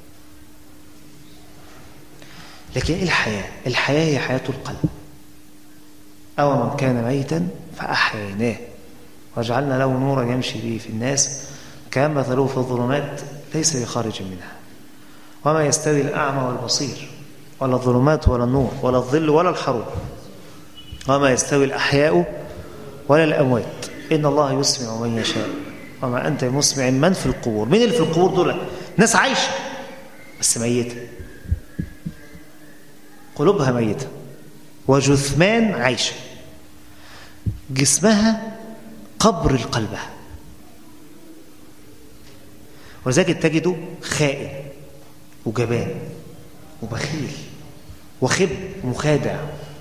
لكن ايه الحياة؟ الحياة هي حياة القلب أو من كان ميتا فأحييناه وجعلنا له نورا يمشي به في الناس كان مثله في الظلمات ليس بخارج منها وما يستوي الأعمى والبصير ولا الظلمات ولا النور ولا الظل ولا الحروب وما يستوي الأحياء ولا الأموات إن الله يسمع من يشاء وما أنت مسمع من في القبور مين اللي في القبور دول ناس عايشة بس ميتة قلوبها ميتة وجثمان عايشة جسمها قبر قلبها ولذلك تجده خائن وجبان وبخيل وخب مخادع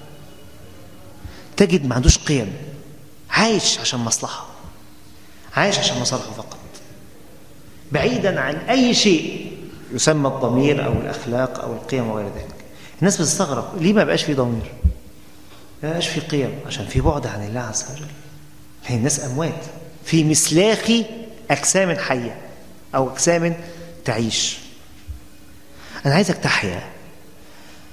تجد ما عندوش قيم عايش عشان مصلحة عايش عشان مصالحه فقط بعيدا عن أي شيء يسمى الضمير أو الأخلاق أو القيم وغير ذلك الناس بتستغرب ليه ما بقاش في ضمير ما بقاش في قيم عشان في بعد عن الله عز وجل هي الناس أموات في مسلاخ أجسام حية أو أجسام تعيش أنا عايزك تحيا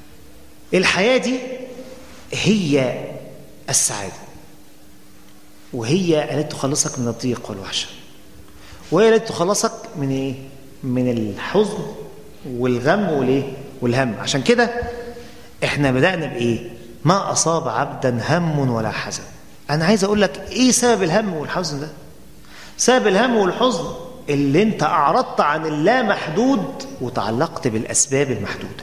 الحياة دي هي السعادة وهي التي تخلصك من الضيق والوحشة وهي التي تخلصك من ايه من الحزن والغم والايه والهم عشان كده احنا بدأنا بايه ما أصاب عبدا هم ولا حزن أنا عايز أقول لك إيه سبب الهم والحزن ده سبب الهم والحزن اللي انت أعرضت عن اللا محدود وتعلقت بالأسباب المحدودة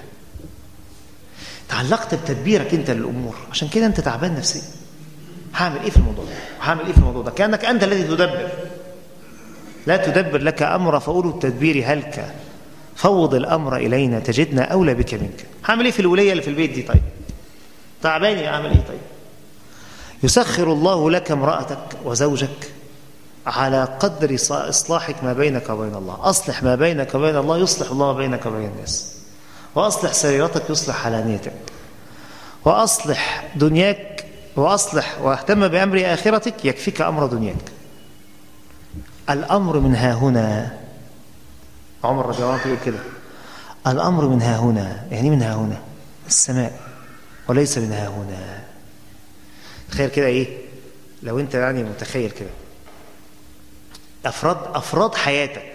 تعلقت بتدبيرك انت للأمور عشان كده انت تعبان نفسيا هعمل ايه في الموضوع ده هعمل ايه في الموضوع ده كأنك أنت الذي تدبر لا تدبر لك أمر فأولو التدبير هلك فوض الأمر إلينا تجدنا أولى بك منك هعمل ايه في الولية اللي في البيت دي طيب تعباني أعمل ايه طيب يسخر الله لك امرأتك وزوجك على قدر إصلاحك ما بينك وبين الله أصلح ما بينك وبين الله يصلح الله بينك وبين الناس وأصلح سريرتك يصلح علانيتك وأصلح دنياك وأصلح واهتم بأمر آخرتك يكفيك أمر دنياك الأمر من ها هنا عمر رضي الله عنه يقول كده الأمر من ها هنا يعني من ها هنا السماء وليس من ها هنا تخيل كده ايه لو انت يعني متخيل كده افراد افراد حياتك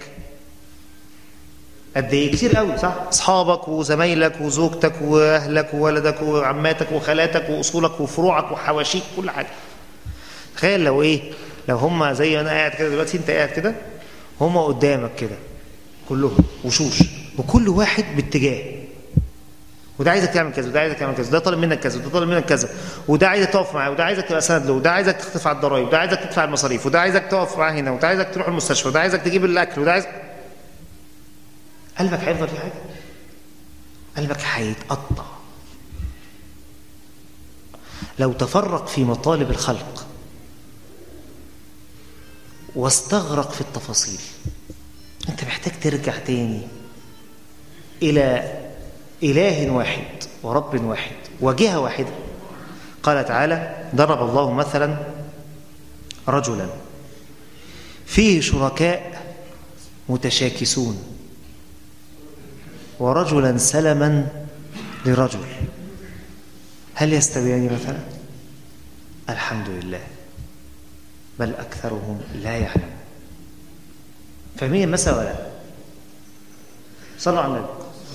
قد ايه كتير قوي صح اصحابك وزمايلك وزوجتك واهلك وولدك وعماتك وخالاتك واصولك وفروعك وحواشيك كل حاجه تخيل لو ايه لو هم زي انا قاعد كده دلوقتي انت قاعد كده هم قدامك كده كلهم وشوش وكل واحد باتجاه وده عايزك تعمل كذا وده عايزك تعمل كذا وده طالب منك كذا وده طالب منك كذا وده عايزك تقف معاه وده عايزك تبقى سند له وده عايزك تدفع الضرايب وده عايزك تدفع المصاريف وده عايزك تقف معاه هنا وده عايزك تروح المستشفى وده عايزك تجيب الاكل وده عايز قلبك هيفضل في حاجه قلبك هيتقطع لو تفرق في مطالب الخلق واستغرق في التفاصيل انت محتاج ترجع تاني الى إله واحد ورب واحد وجهة واحدة قال تعالى ضرب الله مثلا رجلا فيه شركاء متشاكسون ورجلا سلما لرجل هل يستويان مثلا الحمد لله بل أكثرهم لا يعلم فاهمين المثل ولا صلوا على النبي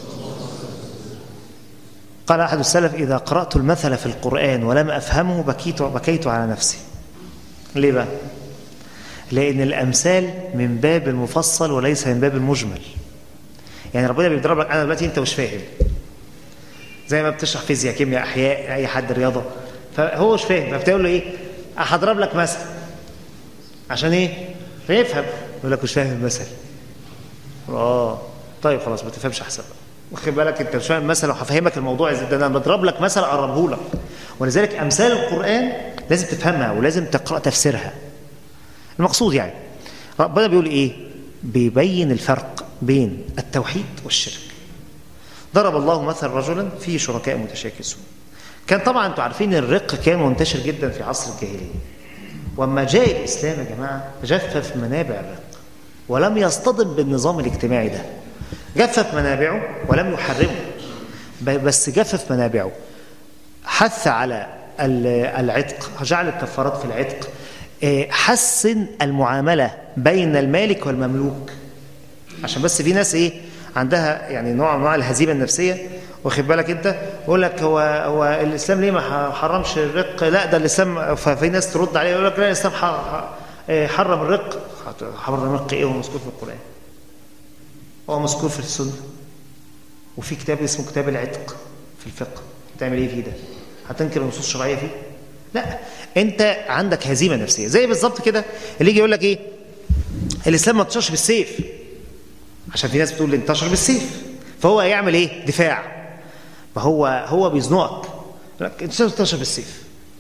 قال أحد السلف إذا قرأت المثل في القرآن ولم أفهمه بكيت, بكيت على نفسي ليه بقى؟ لأن الأمثال من باب المفصل وليس من باب المجمل يعني ربنا بيضرب لك أنا دلوقتي أنت مش فاهم زي ما بتشرح فيزياء كيمياء أحياء أي حد رياضة فهو مش فاهم فبتقول له إيه؟ هضرب لك مثل عشان إيه؟ فيفهم يقول لك مش فاهم المثل آه طيب خلاص ما تفهمش أحسن بقى واخد بالك انت مش فاهم مثلا لو هفهمك الموضوع ازاي ده انا بضرب لك مثل اقربه لك ولذلك امثال القران لازم تفهمها ولازم تقرا تفسيرها المقصود يعني ربنا بيقول ايه بيبين الفرق بين التوحيد والشرك ضرب الله مثل رجلا فيه شركاء متشاكسون كان طبعا انتوا عارفين الرق كان منتشر جدا في عصر الجاهليه واما جاء الاسلام يا جماعه جفف منابع الرق ولم يصطدم بالنظام الاجتماعي ده جفف منابعه ولم يحرمه بس جفف منابعه حث على العتق جعل الكفارات في العتق حسن المعاملة بين المالك والمملوك عشان بس في ناس ايه عندها يعني نوع من انواع الهزيمه النفسيه واخد بالك انت يقول لك هو هو الاسلام ليه ما حرمش الرق لا ده الاسلام ففي ناس ترد عليه يقول لك لا الاسلام حرم الرق حرم الرق ايه هو مذكور في القران هو مذكور في السنة وفي كتاب اسمه كتاب العتق في الفقه تعمل ايه فيه ده هتنكر النصوص الشرعيه فيه لا انت عندك هزيمه نفسيه زي بالظبط كده اللي يجي يقول لك ايه الاسلام ما انتشرش بالسيف عشان في ناس بتقول انتشر بالسيف فهو يعمل ايه دفاع ما هو هو بيزنقك يقول لك الاسلام انتشر بالسيف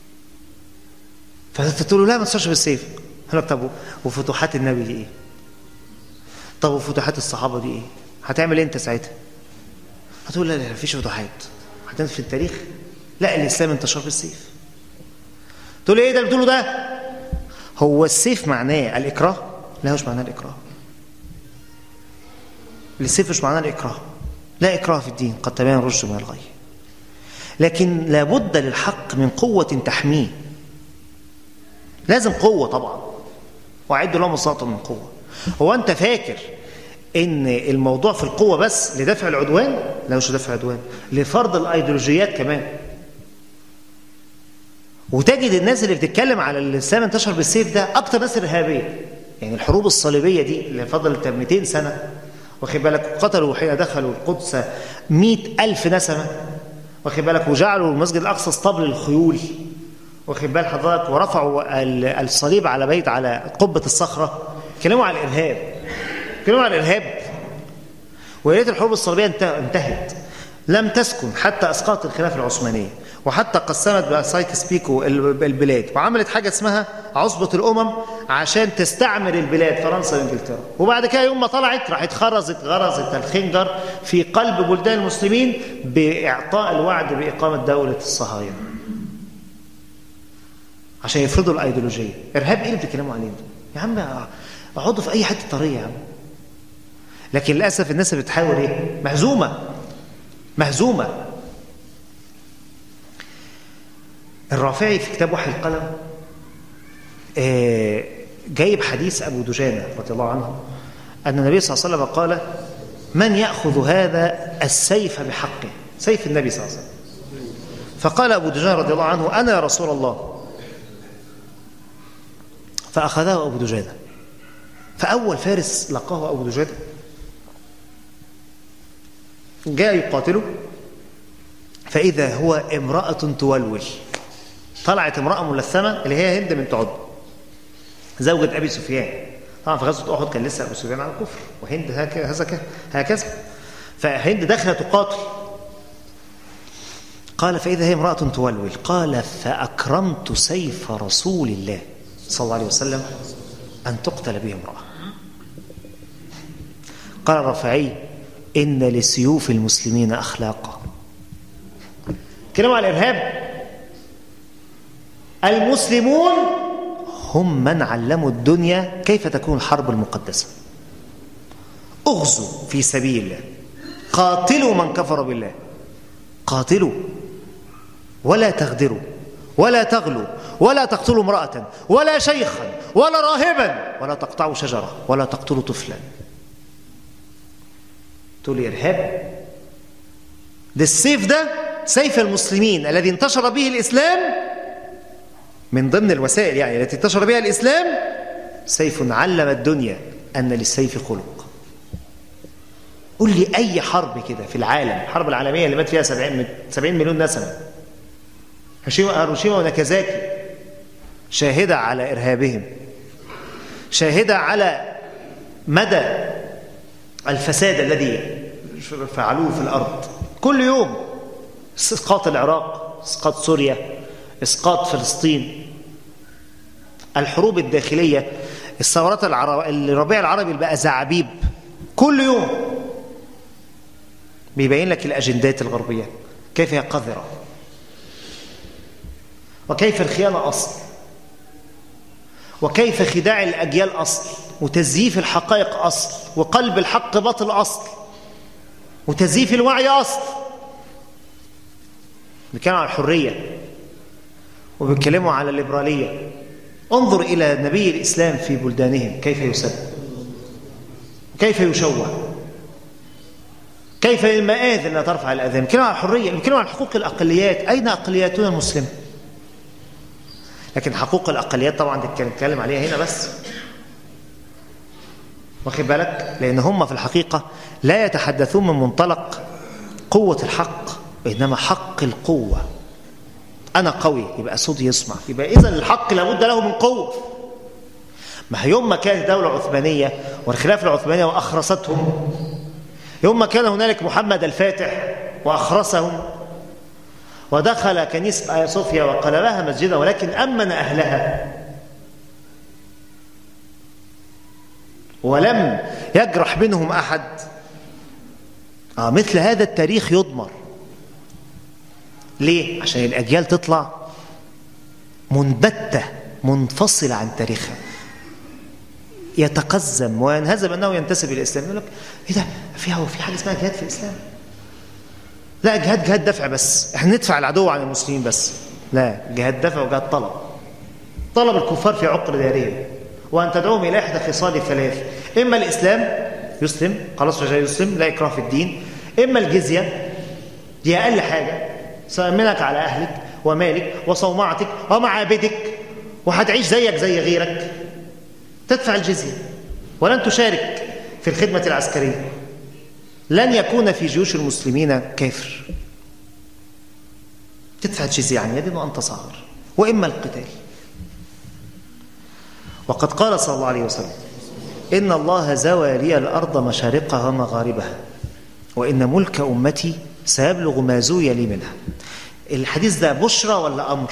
فانت تقول له لا ما انتشرش بالسيف يقول لك طب وفتوحات النبي دي ايه طب وفتوحات الصحابه دي ايه هتعمل ايه انت ساعتها هتقول لا لا مفيش فتوحات هتنسى في التاريخ لا الاسلام انتشر بالسيف تقول ايه ده اللي بتقوله ده هو السيف معناه الاكراه لا مش معناه الاكراه السيف مش معناه الاكراه لا اكراه في الدين قد تبين الرشد من الغي لكن لابد للحق من قوه تحميه لازم قوة طبعا وأعد لهم الصلاة من قوة هو أنت فاكر ان الموضوع في القوة بس لدفع العدوان لا مش لدفع العدوان لفرض الايديولوجيات كمان وتجد الناس اللي بتتكلم على الاسلام انتشر بالسيف ده اكتر ناس ارهابيه يعني الحروب الصليبيه دي اللي فضلت 200 سنه واخد بالك قتلوا حين دخلوا القدس مئة ألف نسمة واخد بالك وجعلوا المسجد الأقصى اسطبل الخيول واخد بال حضرتك ورفعوا الصليب على بيت على قبة الصخرة كلموا على الإرهاب كلموا على الإرهاب ويا ريت الحروب الصليبية انتهت لم تسكن حتى أسقطت الخلافة العثمانية وحتى قسمت بسايكس بيكو البلاد وعملت حاجة اسمها عصبة الأمم عشان تستعمر البلاد فرنسا وإنجلترا وبعد كده يوم ما طلعت راحت خرزت غرزت الخنجر في قلب بلدان المسلمين بإعطاء الوعد بإقامة دولة الصهاينة عشان يفرضوا الأيديولوجية إرهاب إيه اللي بتتكلموا عليه يا عم اقعدوا في أي حتة طرية يا عم لكن للأسف الناس اللي بتحاول إيه مهزومة مهزومة الرافعي في كتاب وحي القلم جايب حديث أبو دجانة رضي الله عنه أن النبي صلى الله عليه وسلم قال من يأخذ هذا السيف بحقه سيف النبي صلى الله عليه وسلم فقال أبو دجانة رضي الله عنه أنا يا رسول الله فأخذه أبو دجانة فأول فارس لقاه أبو دجانة جاء يقاتله فإذا هو امرأة تولول طلعت امرأة ملثمة اللي هي هند بنت عتبة زوجة أبي سفيان طبعا في غزوة أحد كان لسه أبو سفيان على الكفر وهند هكذا هكذا فهند دخلت تقاتل قال فإذا هي امرأة تولول قال فأكرمت سيف رسول الله صلى الله عليه وسلم أن تقتل به امرأة قال الرافعي إن لسيوف المسلمين أخلاقا كلام على الإرهاب المسلمون هم من علموا الدنيا كيف تكون الحرب المقدسة اغزوا في سبيل الله قاتلوا من كفر بالله قاتلوا ولا تغدروا ولا تغلوا ولا تقتلوا امرأة ولا شيخا ولا راهبا ولا تقطعوا شجرة ولا تقتلوا طفلا تقول إرهاب ده السيف ده سيف المسلمين الذي انتشر به الإسلام من ضمن الوسائل يعني التي انتشر بها الإسلام سيف علم الدنيا أن للسيف خلق قل لي أي حرب كده في العالم الحرب العالمية اللي مات فيها 70 70 مليون نسمة هيروشيما وناكازاكي شاهدة على إرهابهم شاهدة على مدى الفساد الذي فعلوه في الأرض كل يوم اسقاط العراق اسقاط سوريا اسقاط فلسطين الحروب الداخليه الثورات العرب الربيع العربي اللي بقى زعابيب كل يوم بيبين لك الاجندات الغربيه كيف هي قذره وكيف الخيانه اصل وكيف خداع الاجيال اصل وتزييف الحقائق اصل وقلب الحق باطل اصل وتزييف الوعي اصل بنتكلم عن الحريه وبيتكلموا على الليبرالية انظر إلى نبي الإسلام في بلدانهم كيف يسب كيف يشوه كيف المآذن لا ترفع الأذان بيتكلموا عن الحرية بيتكلموا عن حقوق الأقليات أين أقلياتنا المسلمة لكن حقوق الأقليات طبعا نتكلم عليها هنا بس واخد بالك لأن هم في الحقيقة لا يتحدثون من منطلق قوة الحق وإنما حق القوة أنا قوي يبقى صوتي يسمع يبقى إذا الحق لابد له من قوة ما هي يوم ما كانت الدولة العثمانية والخلافة العثمانية وأخرستهم يوم ما كان هنالك محمد الفاتح وأخرسهم ودخل كنيسة آيا صوفيا وقلبها مسجدا ولكن أمن أهلها ولم يجرح منهم أحد آه مثل هذا التاريخ يضمر ليه؟ عشان الأجيال تطلع منبتة منفصلة عن تاريخها يتقزم وينهزم أنه ينتسب إلى الإسلام يقول لك إيه ده؟ في هو في حاجة اسمها جهاد في الإسلام؟ لا جهاد جهاد دفع بس احنا ندفع العدو عن المسلمين بس لا جهاد دفع وجهاد طلب طلب الكفار في عقر دارهم وأن تدعوهم إلى إحدى خصال ثلاث إما الإسلام يسلم خلاص رجال يسلم لا إكراه في الدين إما الجزية دي أقل حاجة سأمنك على أهلك ومالك وصومعتك ومعابدك وهتعيش زيك زي غيرك تدفع الجزية ولن تشارك في الخدمة العسكرية لن يكون في جيوش المسلمين كافر تدفع الجزية عن يد وأنت صغر وإما القتال وقد قال صلى الله عليه وسلم إن الله زوى لي الأرض مشارقها ومغاربها وإن ملك أمتي سيبلغ ما زوي لي منها الحديث ده بشرى ولا أمر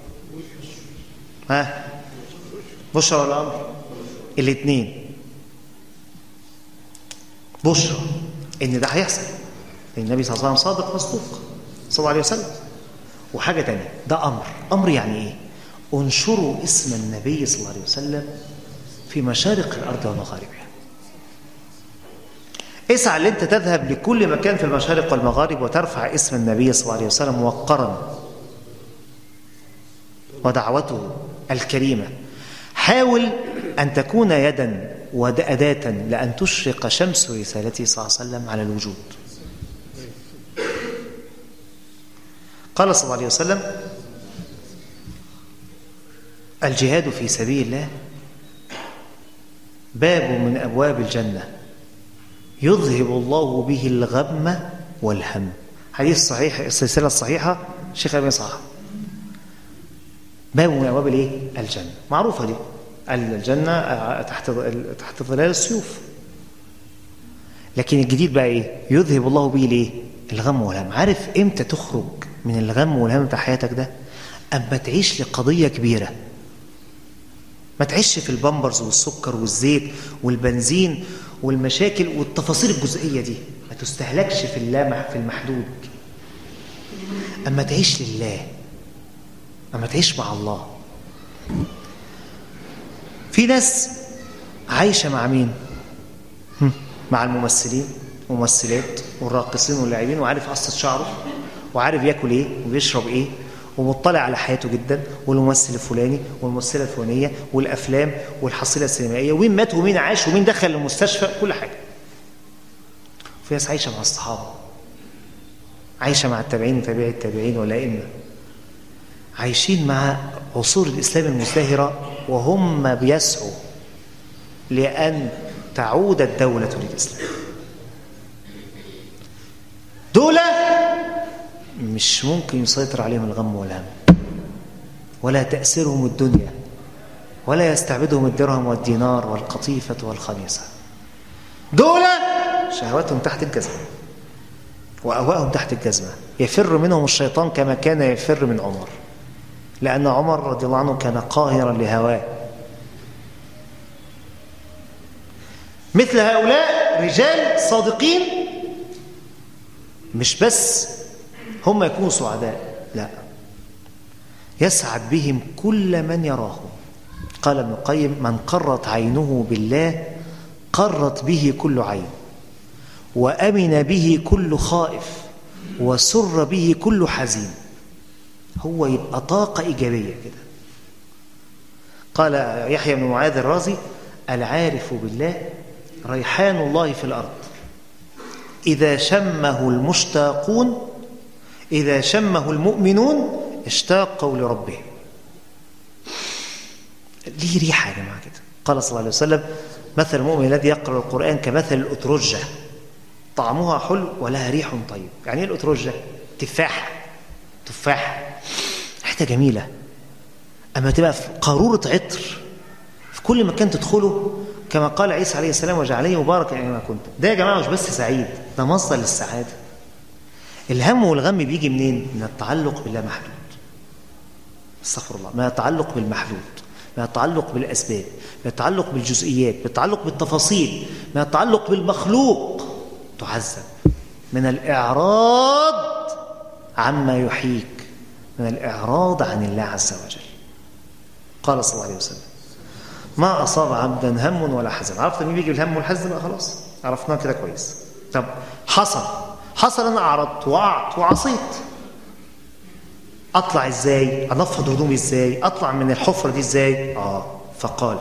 ها بشرى ولا أمر الاثنين بشرى إن ده هيحصل النبي صلى الله عليه وسلم صادق مصدوق صلى الله عليه وسلم وحاجة تانية ده أمر أمر يعني إيه انشروا اسم النبي صلى الله عليه وسلم في مشارق الأرض ومغاربها اسعى ان انت تذهب لكل مكان في المشارق والمغارب وترفع اسم النبي صلى الله عليه وسلم موقرا ودعوته الكريمة حاول أن تكون يدا وأداة لأن تشرق شمس رسالته صلى الله عليه وسلم على الوجود قال صلى الله عليه وسلم الجهاد في سبيل الله باب من أبواب الجنة يذهب الله به الغم والهم حديث صحيح السلسلة الصحيحة شيخ أبي صح باب من أبواب الإيه؟ الجنة معروفة دي الجنة تحت تحت ظلال السيوف لكن الجديد بقى إيه يذهب الله به الإيه الغم والهم عارف إمتى تخرج من الغم والهم بتاع حياتك ده أما تعيش لقضية كبيرة ما تعيش في البامبرز والسكر والزيت والبنزين والمشاكل والتفاصيل الجزئية دي ما تستهلكش في اللامح في المحدود أما تعيش لله أما تعيش مع الله في ناس عايشة مع مين مع الممثلين وممثلات والراقصين واللاعبين وعارف قصة شعره وعارف ياكل ايه وبيشرب ايه ومطلع على حياته جدا والممثل الفلاني والممثله الفلانيه والافلام والحصيله السينمائيه ومين مات ومين عاش ومين دخل المستشفى كل حاجه في ناس عايشه مع الصحابه عايشه مع التابعين وتابعي التابعين والائمه عايشين مع عصور الاسلام المزدهره وهم بيسعوا لان تعود الدوله للاسلام دول مش ممكن يسيطر عليهم الغم والهم ولا تأسرهم الدنيا ولا يستعبدهم الدرهم والدينار والقطيفة والخميصة دول شهواتهم تحت الجزمة وأهواءهم تحت الجزمة يفر منهم الشيطان كما كان يفر من عمر لأن عمر رضي الله عنه كان قاهرا لهواه مثل هؤلاء رجال صادقين مش بس هم يكونوا سعداء لا يسعد بهم كل من يراهم قال ابن القيم من قرت عينه بالله قرت به كل عين وأمن به كل خائف وسر به كل حزين هو يبقى طاقة إيجابية كده قال يحيى بن معاذ الرازي العارف بالله ريحان الله في الأرض إذا شمه المشتاقون إذا شمه المؤمنون اشتاقوا لربهم ليه ريحة يا جماعة كده قال صلى الله عليه وسلم مثل المؤمن الذي يقرأ القرآن كمثل الأترجة طعمها حلو ولها ريح طيب يعني ايه الأترجة؟ تفاحة تفاحة ريحتها جميلة أما تبقى في قارورة عطر في كل مكان تدخله كما قال عيسى عليه السلام وجعلني مباركا اينما كنت ده يا جماعه مش بس سعيد ده مصدر للسعاده الهم والغم بيجي منين من التعلق بالله محدود استغفر الله من التعلق بالمحدود من التعلق بالاسباب من التعلق بالجزئيات من التعلق بالتفاصيل من التعلق بالمخلوق تعذب من الاعراض عما يحييك من الاعراض عن الله عز وجل قال صلى الله عليه وسلم ما أصاب عبدا هم ولا حزن عرفت مين بيجي الهم والحزن بقى خلاص عرفناه كده كويس طب حصل حصل أنا أعرضت وقعت وعصيت أطلع إزاي أنفض هدومي إزاي أطلع من الحفرة دي إزاي آه فقال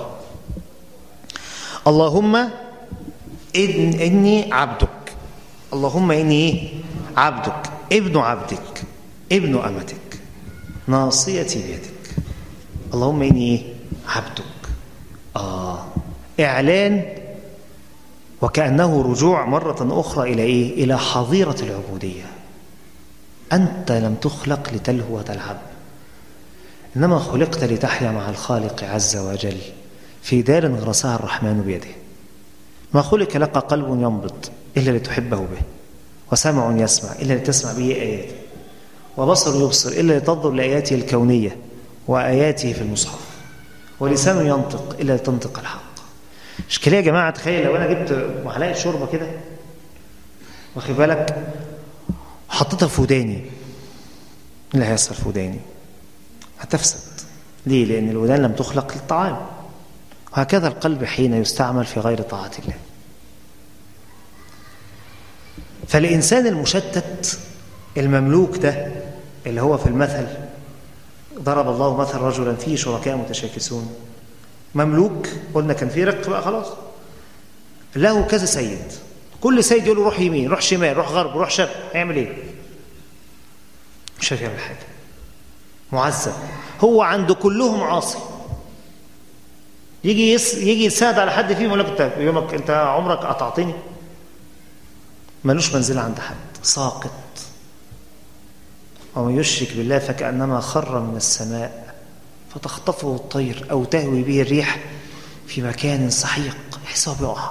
اللهم إن إني عبدك اللهم إني إيه؟ عبدك ابن عبدك ابن أمتك ناصيتي بيدك اللهم إني إيه؟ عبدك آه إعلان وكأنه رجوع مرة أخرى إلى إيه؟ إلى حظيرة العبودية أنت لم تخلق لتلهو وتلعب إنما خلقت لتحيا مع الخالق عز وجل في دار غرسها الرحمن بيده ما خلق لك قلب ينبض إلا لتحبه به وسمع يسمع إلا لتسمع به آياته وبصر يبصر إلا لتنظر لآياته الكونية وآياته في المصحف ولسان ينطق إلا لتنطق الحق إشكالية يا جماعة تخيل لو أنا جبت معلقة شوربة كده واخد بالك حطيتها في وداني ايه اللي هيحصل في وداني هتفسد ليه لان الودان لم تخلق للطعام وهكذا القلب حين يستعمل في غير طاعه الله فالانسان المشتت المملوك ده اللي هو في المثل ضرب الله مثل رجلا فيه شركاء متشاكسون مملوك قلنا كان فيه رق بقى خلاص له كذا سيد كل سيد يقول له روح يمين روح شمال روح غرب روح شرق هيعمل ايه مش هيعمل حاجه معذب هو عند كلهم عاصي يجي يس... يجي يساعد على حد فيهم يقول لك انت يومك انت عمرك قطعتني ملوش منزله عند حد ساقط ومن يشرك بالله فكانما خر من السماء فتخطفه الطير او تهوي به الريح في مكان سحيق يحسه بيقع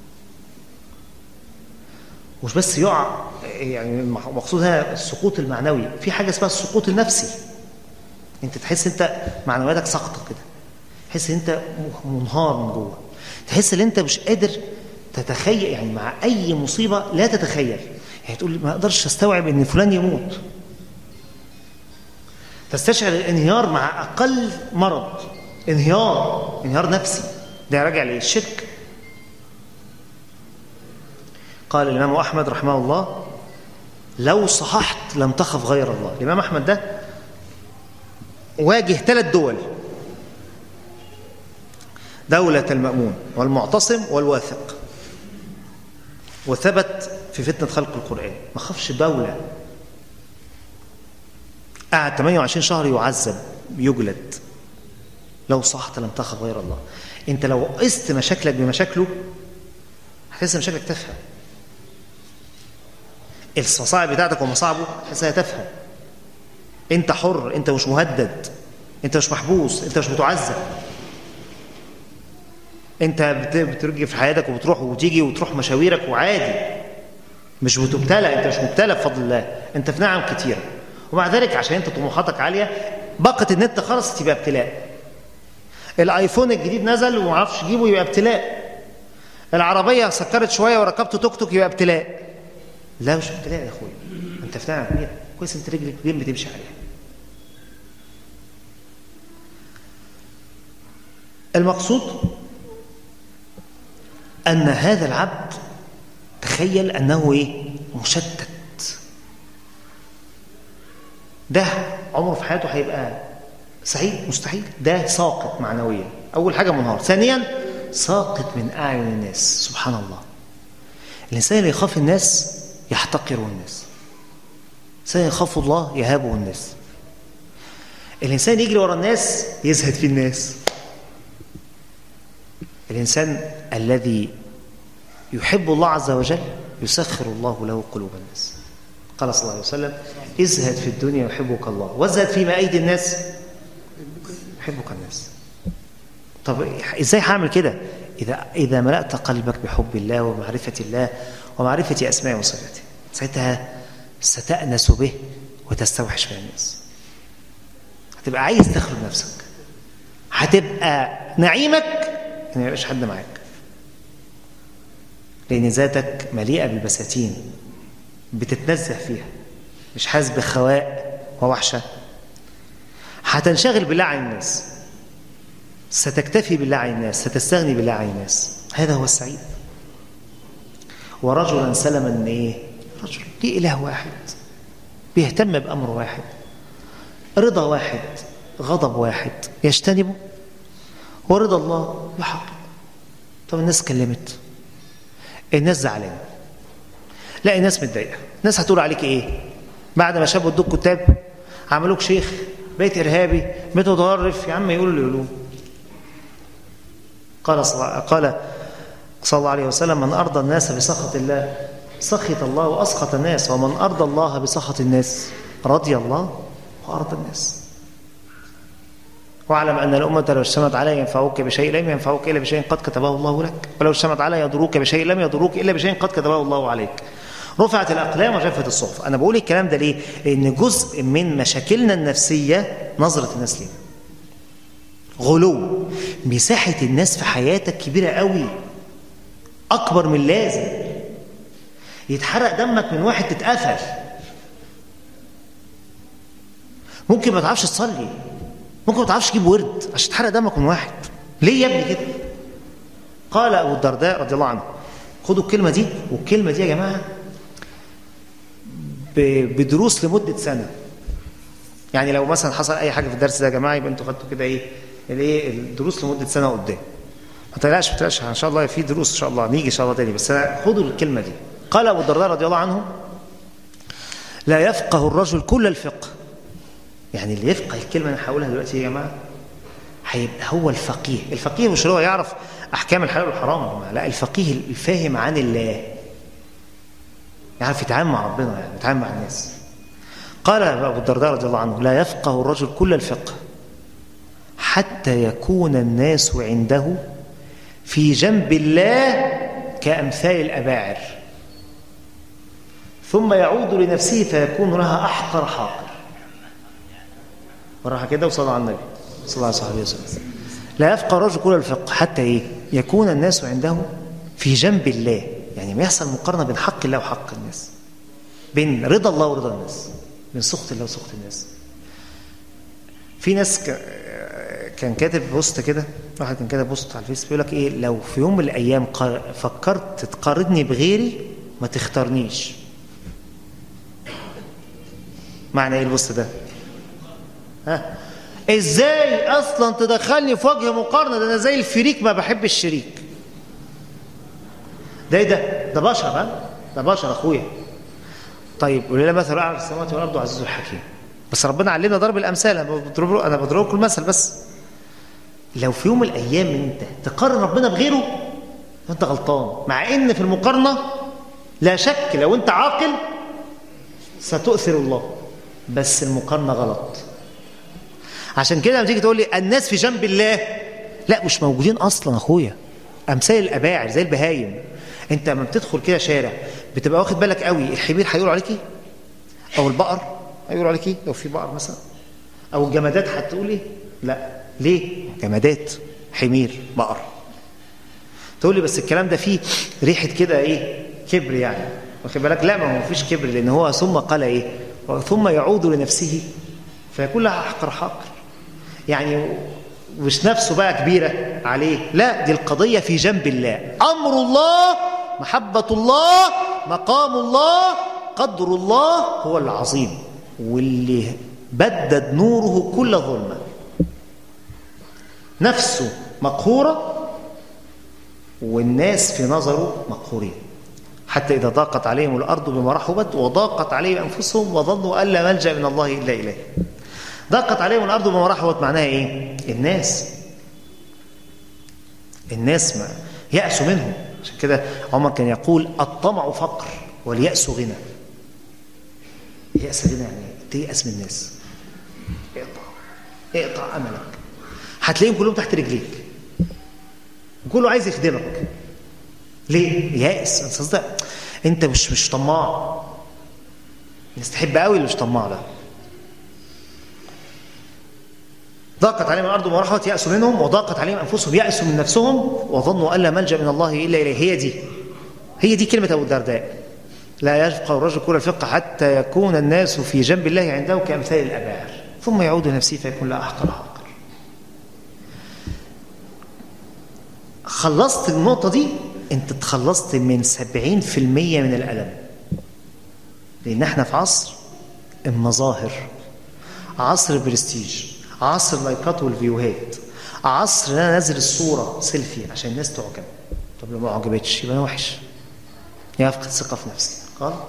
مش بس يقع يعني المقصود هنا السقوط المعنوي في حاجه اسمها السقوط النفسي انت تحس انت معنوياتك ساقطه كده تحس ان انت منهار من جوه تحس ان انت مش قادر تتخيل يعني مع اي مصيبه لا تتخيل يعني تقول ما اقدرش استوعب ان فلان يموت تستشعر الانهيار مع اقل مرض انهيار انهيار نفسي ده راجع للشرك قال الإمام أحمد رحمه الله لو صححت لم تخف غير الله الإمام أحمد ده واجه ثلاث دول دولة المأمون والمعتصم والواثق وثبت في فتنة خلق القرآن ما خافش دولة قعد 28 شهر يعذب يجلد لو صحت لم تخف غير الله انت لو قست مشاكلك بمشاكله هتحس مشاكلك تافهه المصاعب بتاعتك ومصاعبه تحسها تافهه انت حر انت مش مهدد انت مش محبوس انت مش متعذب انت بترجي في حياتك وبتروح وتيجي وتروح مشاويرك وعادي مش بتبتلى انت مش مبتلى بفضل الله انت في نعم كتيره ومع ذلك عشان انت طموحاتك عاليه باقه النت خلص تبقى ابتلاء الايفون الجديد نزل وما اعرفش اجيبه يبقى ابتلاء العربيه سكرت شويه وركبت توك توك يبقى ابتلاء لا مش ابتلاء يا اخويا انت في نعم كبيره كويس انت رجلك فين بتمشي عليها المقصود ان هذا العبد تخيل انه ايه مشتت ده عمره في حياته هيبقى سعيد مستحيل ده ساقط معنويا اول حاجه منهار ثانيا ساقط من اعين الناس سبحان الله الانسان اللي يخاف الناس يحتقره الناس الانسان يخاف الله يهابه الناس الانسان يجري ورا الناس يزهد في الناس الانسان الذي يحب الله عز وجل يسخر الله له قلوب الناس قال صلى الله عليه وسلم ازهد في الدنيا يحبك الله وازهد فيما ايدي الناس يحبك الناس طب ازاي هعمل كده اذا اذا ملأت قلبك بحب الله ومعرفه الله ومعرفه اسماء وصفاته ساعتها ستأنس به وتستوحش من الناس هتبقى عايز تخرج نفسك هتبقى نعيمك ان ما يبقاش حد معاك لان ذاتك مليئه بالبساتين بتتنزه فيها مش حاسس بخواء ووحشه هتنشغل بالله عن الناس ستكتفي بالله عن الناس ستستغني بالله عن الناس هذا هو السعيد ورجلا سلما من ايه رجل ليه اله واحد بيهتم بامر واحد رضا واحد غضب واحد يجتنبه ورضا الله يحقق طب الناس كلمت الناس زعلانه لا الناس متضايقه الناس هتقول عليك ايه بعد ما شافوا ادوك كتاب عملوك شيخ بيت ارهابي متطرف يا عم يقولوا اللي يقولوه قال صلى قال صلى الله عليه وسلم من ارضى الناس بسخط الله سخط الله واسخط الناس ومن ارضى الله بسخط الناس رضي الله وارضى الناس واعلم ان الامه لو اجتمعت على ينفعوك بشيء لم ينفعوك الا بشيء قد كتبه الله لك ولو اجتمعت على يضروك بشيء لم يضروك الا بشيء قد كتبه الله عليك رفعت الاقلام وجفت الصحف انا بقول الكلام ده ليه لان جزء من مشاكلنا النفسيه نظره الناس لينا غلو مساحه الناس في حياتك كبيره قوي اكبر من لازم يتحرق دمك من واحد تتقفل ممكن ما تعرفش تصلي ممكن ما تعرفش تجيب ورد عشان تحرق دمك من واحد ليه يا ابني كده قال ابو الدرداء رضي الله عنه خدوا الكلمه دي والكلمه دي يا جماعه بدروس لمده سنه يعني لو مثلا حصل اي حاجه في الدرس ده يا جماعه يبقى انتوا خدتوا كده ايه الايه الدروس لمده سنه قدام ما تقلقش ما تقلقش ان شاء الله في دروس ان شاء الله نيجي ان شاء الله تاني بس خدوا الكلمه دي قال ابو الدرداء رضي الله عنه لا يفقه الرجل كل الفقه يعني اللي يفقه الكلمه اللي هقولها دلوقتي يا جماعه هيبقى هو الفقيه الفقيه مش هو يعرف احكام الحلال والحرام لا الفقيه الفاهم عن الله يعرف يتعامل مع ربنا يعني يتعامل مع الناس قال ابو الدرداء رضي الله عنه لا يفقه الرجل كل الفقه حتى يكون الناس عنده في جنب الله كامثال الاباعر ثم يعود لنفسه فيكون لها احقر حاقر وراح كده وصلى على النبي صلى الله عليه وسلم لا يفقه الرجل كل الفقه حتى ايه يكون الناس عنده في جنب الله يعني ما يحصل مقارنه بين حق الله وحق الناس بين رضا الله ورضا الناس بين سخط الله وسخط الناس في ناس كان كاتب بوست كده واحد كان كاتب بوست على الفيس بيقول لك ايه لو في يوم من الايام فكرت تقارني بغيري ما تختارنيش معنى ايه البوست ده ها ازاي اصلا تدخلني في وجه مقارنه ده انا زي الفريك ما بحب الشريك ده ايه ده ده بشر ها ده بشر اخويا طيب ولله مثل اعلى في السماوات والارض وعزيز الحكيم بس ربنا علمنا ضرب الامثال انا بضرب انا بضرب لكم المثل بس لو في يوم من الايام انت تقارن ربنا بغيره انت غلطان مع ان في المقارنه لا شك لو انت عاقل ستؤثر الله بس المقارنه غلط عشان كده لما تيجي تقول لي الناس في جنب الله لا مش موجودين اصلا اخويا امثال الاباعر زي البهايم انت لما بتدخل كده شارع بتبقى واخد بالك قوي الحمير هيقولوا عليك ايه او البقر هيقولوا عليك ايه لو في بقر مثلا او الجمادات هتقول ايه لا ليه جمادات حمير بقر تقول لي بس الكلام ده فيه ريحه كده ايه كبر يعني واخد بالك لا ما هو مفيش كبر لان هو ثم قال ايه ثم يعود لنفسه فيكون لها حقر حقر يعني مش نفسه بقى كبيرة عليه لا دي القضية في جنب الله أمر الله محبة الله مقام الله قدر الله هو العظيم واللي بدد نوره كل ظلمة نفسه مقهورة والناس في نظره مقهورين حتى إذا ضاقت عليهم الأرض بما رحبت وضاقت عليهم أنفسهم وظنوا أن لا ملجأ من الله إلا إليه ضاقت عليهم الأرض بما رحبت معناها إيه؟ الناس الناس ما يأسوا منهم عشان كده عمر كان يقول الطمع فقر واليأس غنى يأس غنى يعني تيأس من الناس اقطع اقطع أملك هتلاقيهم كلهم تحت رجليك وكله عايز يخدمك ليه؟ يائس انت صدق انت مش مش طماع الناس تحب قوي اللي مش طماع ده ضاقت عليهم الارض وما رحبت يأسوا منهم وضاقت عليهم انفسهم يأسوا من نفسهم وظنوا ان لا ملجأ من الله الا اليه هي دي هي دي كلمه ابو الدرداء لا يفقه الرجل كل الفقه حتى يكون الناس في جنب الله عنده كامثال الاباعر ثم يعود نفسه فيكون لا احقر حقر خلصت النقطه دي انت تخلصت من 70% من الالم لان احنا في عصر المظاهر عصر البرستيج عصر اللايكات والفيوهات عصر ان انا انزل الصوره سيلفي عشان الناس تعجب طب لو ما عجبتش يبقى انا وحش يفقد ثقه في نفسي غلط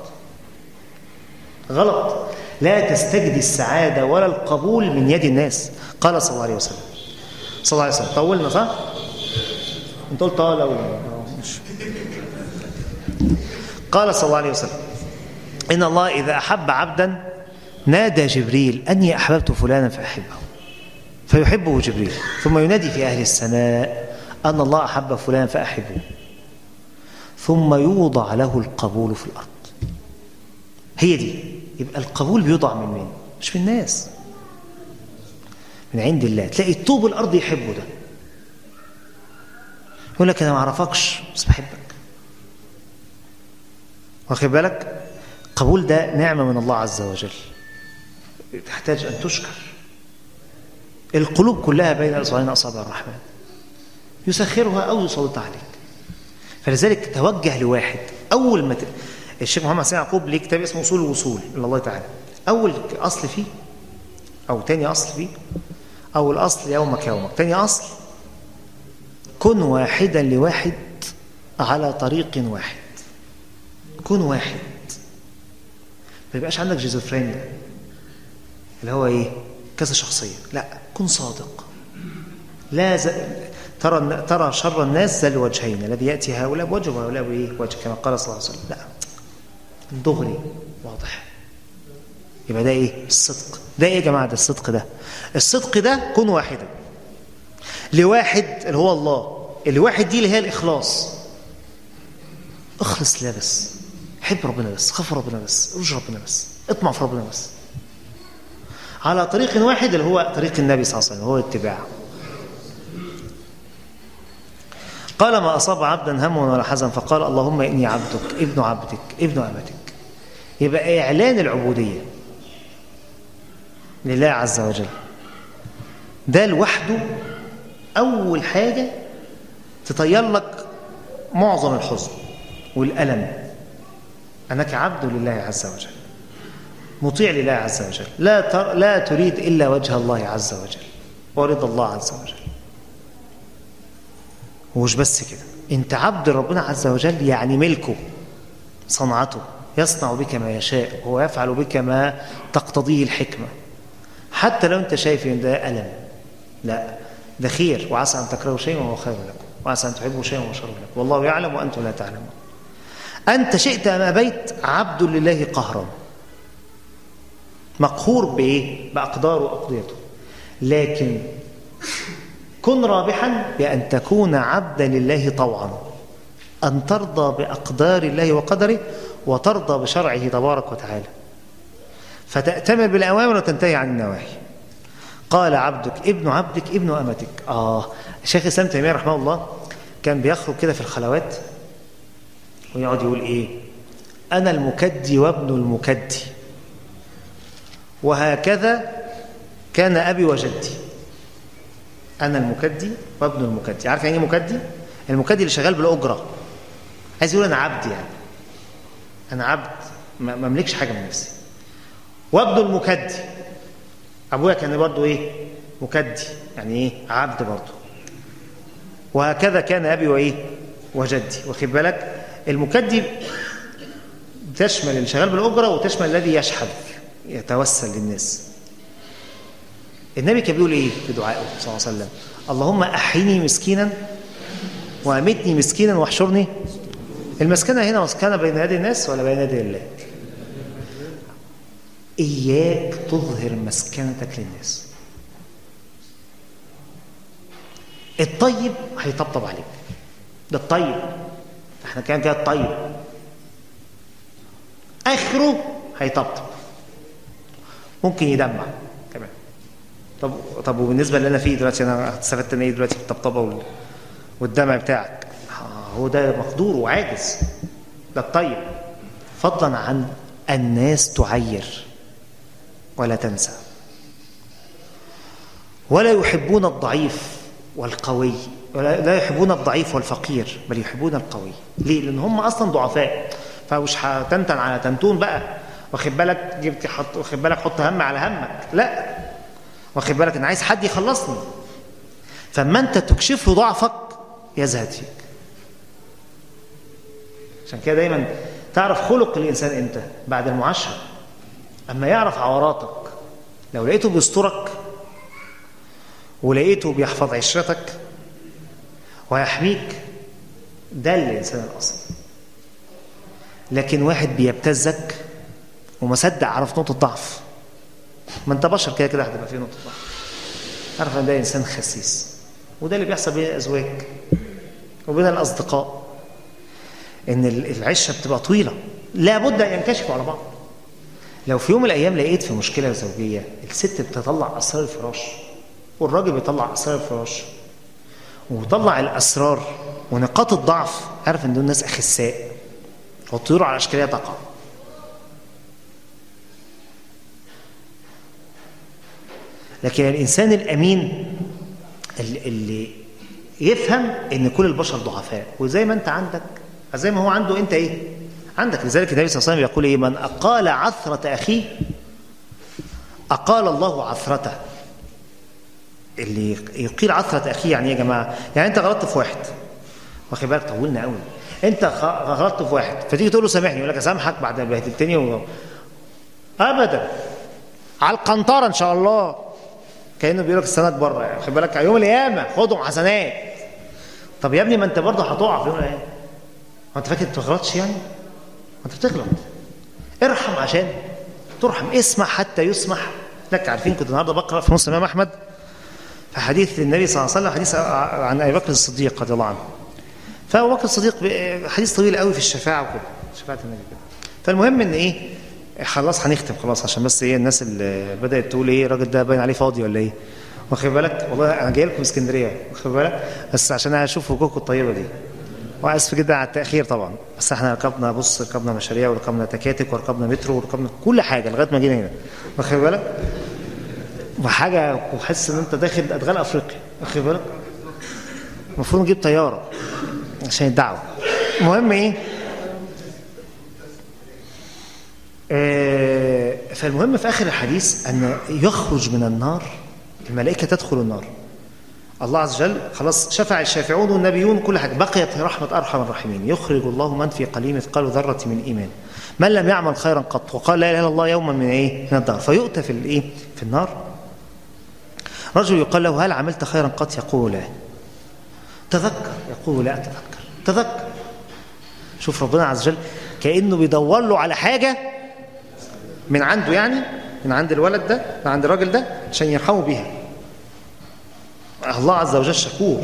غلط لا تستجدي السعاده ولا القبول من يد الناس قال صلى الله عليه وسلم صلى الله عليه وسلم طولنا صح انت قلت اه الاول مش قال صلى الله عليه وسلم ان الله اذا احب عبدا نادى جبريل اني احببت فلانا فاحبه فيحبه جبريل ثم ينادي في اهل السماء ان الله احب فلانا فاحبه ثم يوضع له القبول في الارض هي دي يبقى القبول بيوضع من مين مش من الناس من عند الله تلاقي طوب الارض يحبه ده يقول لك انا ما اعرفكش بس بحبك واخد بالك قبول ده نعمه من الله عز وجل تحتاج ان تشكر القلوب كلها بين اصبعين اصابع الرحمن يسخرها او يسلط عليك فلذلك توجه لواحد اول ما ت... الشيخ محمد حسين يعقوب ليه كتاب اسمه اصول الوصول الى الله تعالى اول اصل فيه او تاني اصل فيه اول اصل يومك يومك تاني اصل كن واحدا لواحد على طريق واحد كن واحد ما يبقاش عندك جيزوفرينيا اللي هو ايه كذا شخصيه لا كن صادق لا ز... ترى ترى شر الناس ذا الوجهين الذي ياتي هؤلاء بوجه وهؤلاء بايه وجه كما قال صلى الله عليه وسلم لا دغري واضح يبقى ده ايه الصدق ده ايه يا جماعه ده الصدق ده الصدق ده كن واحدا لواحد اللي هو الله الواحد دي اللي هي الاخلاص اخلص لا بس حب ربنا بس خاف ربنا بس ارجو ربنا بس اطمع في ربنا بس على طريق واحد اللي هو طريق النبي صلى الله عليه وسلم هو الاتباع قال ما أصاب عبدا هم ولا حزن فقال اللهم إني عبدك ابن عبدك ابن أمتك يبقى إعلان العبودية لله عز وجل ده لوحده أول حاجة تطير لك معظم الحزن والألم أنك عبد لله عز وجل مطيع لله عز وجل لا تر... لا تريد إلا وجه الله عز وجل ورضا الله عز وجل ومش بس كده انت عبد ربنا عز وجل يعني ملكه صنعته يصنع بك ما يشاء هو يفعل بك ما تقتضيه الحكمة حتى لو انت شايف ان ده ألم لا ده خير وعسى أن تكرهوا شيئا وهو خير لكم وعسى أن تحبوا شيئا وهو شر لكم والله يعلم وأنتم لا تعلمون أنت شئت أم أبيت عبد لله قهرا مقهور بإيه؟ بأقداره وأقضيته لكن كن رابحا بأن تكون عبدا لله طوعا أن ترضى بأقدار الله وقدره وترضى بشرعه تبارك وتعالى فتأتمر بالأوامر وتنتهي عن النواهي قال عبدك ابن عبدك ابن أمتك آه الشيخ الإسلام تيمية رحمه الله كان بيخرج كده في الخلوات ويقعد يقول إيه أنا المكدي وابن المكدي وهكذا كان أبي وجدي أنا المكدي وابن المكدي عارف يعني ايه مكدي؟ المكدي اللي شغال بالأجرة عايز يقول أنا عبد يعني أنا عبد ما أملكش حاجة من نفسي وابن المكدي أبويا كان برضه إيه؟ مكدي يعني إيه؟ عبد برضه وهكذا كان أبي وإيه؟ وجدي واخد بالك؟ المكدي تشمل اللي شغال بالأجرة وتشمل الذي يشحذ يتوسل للناس النبي كان بيقول ايه في دعائه صلى الله عليه وسلم اللهم احيني مسكينا وامتني مسكينا واحشرني المسكنه هنا مسكنه بين يدي الناس ولا بين يدي الله اياك تظهر مسكنتك للناس الطيب هيطبطب عليك ده الطيب احنا كان فيها الطيب اخره هيطبطب ممكن يدمع كمان طب طب وبالنسبه اللي انا فيه دلوقتي انا استفدت ايه دلوقتي بالطبطبه والدمع بتاعك هو ده مقدور وعاجز ده الطيب فضلا عن الناس تعير ولا تنسى ولا يحبون الضعيف والقوي ولا لا يحبون الضعيف والفقير بل يحبون القوي ليه لان هم اصلا ضعفاء فمش هتنتن على تنتون بقى واخد بالك جبت حط واخد بالك حط هم على همك لا واخد بالك انا عايز حد يخلصني فاما انت تكشف له ضعفك يزهد فيك عشان كده دايما تعرف خلق الانسان امتى بعد المعاشره اما يعرف عوراتك لو لقيته بيسترك ولقيته بيحفظ عشرتك ويحميك ده الانسان الاصل لكن واحد بيبتزك وما صدق عرف نقطه ضعف ما انت بشر كده كده هتبقى فيه نقطه ضعف عارف ان ده انسان خسيس وده اللي بيحصل بين الازواج وبين الاصدقاء ان العشه بتبقى طويله لابد ان ينكشفوا على بعض لو في يوم من الايام لقيت في مشكله زوجيه الست بتطلع اسرار الفراش والراجل بيطلع اسرار الفراش وطلع الاسرار ونقاط الضعف عارف ان دول ناس اخساء والطيور على اشكالها تقع لكن الانسان الامين اللي يفهم ان كل البشر ضعفاء وزي ما انت عندك زي ما هو عنده انت ايه عندك لذلك النبي صلى الله عليه وسلم يقول ايه من اقال عثره اخيه اقال الله عثرته اللي يقيل عثره اخيه يعني ايه يا جماعه يعني انت غلطت في واحد واخد بالك طولنا قوي انت غلطت في واحد فتيجي تقول له سامحني يقول لك اسامحك بعد ما بهدلتني و... ابدا على القنطره ان شاء الله كانه بيقول لك السند بره يعني خد بالك يوم القيامه خدهم حسنات طب يا ابني ما انت برضه هتقع في يوم القيامه هو انت فاكر انت ما بتغلطش يعني؟ ما انت بتغلط ارحم عشان ترحم اسمع حتى يسمح لك عارفين كنت النهارده بقرا في نص الامام احمد في حديث النبي صلى الله عليه وسلم حديث عن ابي بكر الصديق رضي الله عنه فابو بكر الصديق حديث طويل قوي في الشفاعه وكده شفاعه النبي كده فالمهم ان ايه خلاص هنختم خلاص عشان بس ايه الناس اللي بدات تقول ايه الراجل ده باين عليه فاضي ولا ايه واخد بالك والله انا جاي لكم اسكندريه واخد بالك بس عشان اشوف وجوهكم الطيبه دي واسف جدا على التاخير طبعا بس احنا ركبنا بص ركبنا مشاريع وركبنا تكاتك وركبنا مترو وركبنا كل حاجه لغايه ما جينا هنا واخد بالك وحاجه وحس ان انت داخل ادغال افريقيا واخد بالك المفروض نجيب طياره عشان الدعوه المهم ايه آه فالمهم في اخر الحديث ان يخرج من النار الملائكه تدخل النار الله عز وجل خلاص شفع الشافعون والنبيون كل حاجه بقيت رحمه ارحم الراحمين يخرج الله من في قليل مثقال ذره من ايمان من لم يعمل خيرا قط وقال لا اله الا الله يوما من ايه من الدهر فيؤتى في الايه في النار رجل يقال له هل عملت خيرا قط يقول لا تذكر يقول لا اتذكر تذكر شوف ربنا عز وجل كانه بيدور له على حاجه من عنده يعني من عند الولد ده من عند الراجل ده عشان يرحمه بيها الله عز وجل شكور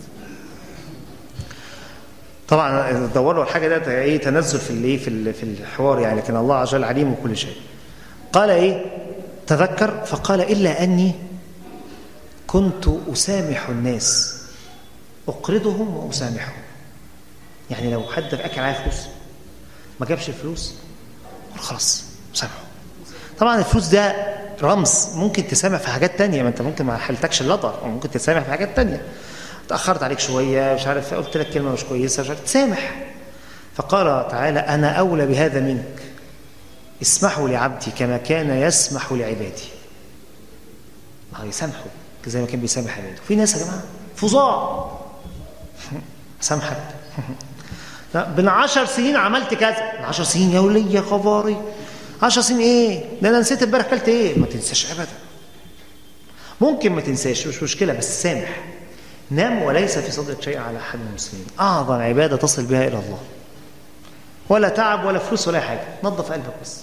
طبعا دور له الحاجه ده ايه تنزل في الايه في في الحوار يعني لكن الله عز وجل عليم بكل شيء قال ايه تذكر فقال الا اني كنت اسامح الناس اقرضهم واسامحهم يعني لو حد اكل عليا فلوس ما جابش الفلوس قول خلاص سامحه طبعا الفلوس ده رمز ممكن تسامح في حاجات تانية ما انت ممكن ما حلتكش اللطر او ممكن تسامح في حاجات تانية اتاخرت عليك شويه مش عارف قلت لك كلمه مش كويسه مش عارف تسامح فقال تعالى انا اولى بهذا منك اسمحوا لعبدي كما كان يسمح لعبادي ما هو يسامحوا زي ما كان بيسامح عباده في ناس يا جماعه فظاع سامحك من عشر سنين عملت كذا من عشر سنين يا ولي يا خباري عشر سنين ايه ده انا نسيت امبارح اكلت ايه ما تنساش ابدا ممكن ما تنساش مش مشكله بس سامح نام وليس في صدرك شيء على احد من المسلمين اعظم عباده تصل بها الى الله ولا تعب ولا فلوس ولا حاجه نظف قلبك بس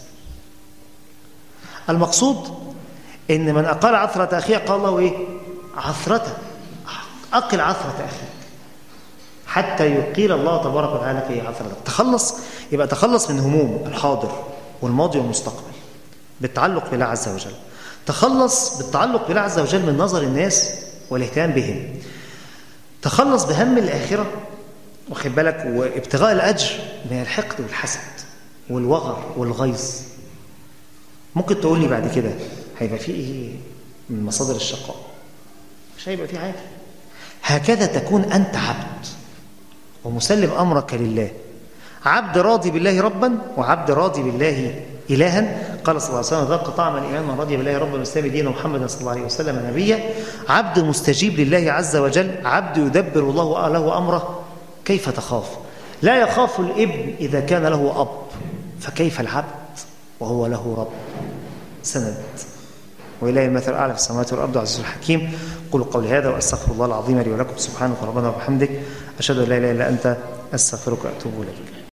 المقصود ان من اقال عثره اخيه قال الله ايه عثرته اقل عثره اخيك حتى يقيل الله تبارك وتعالى في عثرتك تخلص يبقى تخلص من هموم الحاضر والماضي والمستقبل بالتعلق بالله عز وجل تخلص بالتعلق بالله عز وجل من نظر الناس والاهتمام بهم تخلص بهم الآخرة واخد بالك وابتغاء الأجر من الحقد والحسد والوغر والغيظ ممكن تقول لي بعد كده هيبقى في ايه من مصادر الشقاء مش هيبقى في حاجه هكذا تكون انت عبد ومسلم امرك لله عبد راضي بالله ربا وعبد راضي بالله إلها قال صلى الله عليه وسلم ذاق طعم الإيمان من رضي بالله رب الإسلام دينا محمد صلى الله عليه وسلم نبيا عبد مستجيب لله عز وجل عبد يدبر الله له أمره كيف تخاف لا يخاف الابن إذا كان له أب فكيف العبد وهو له رب سند وإلهي المثل الأعلى في السماوات والأرض عزيز الحكيم قولوا قولي هذا وأستغفر الله العظيم لي ولكم سبحانك ربنا وبحمدك أشهد أن لا إله إلا أنت أستغفرك وأتوب إليك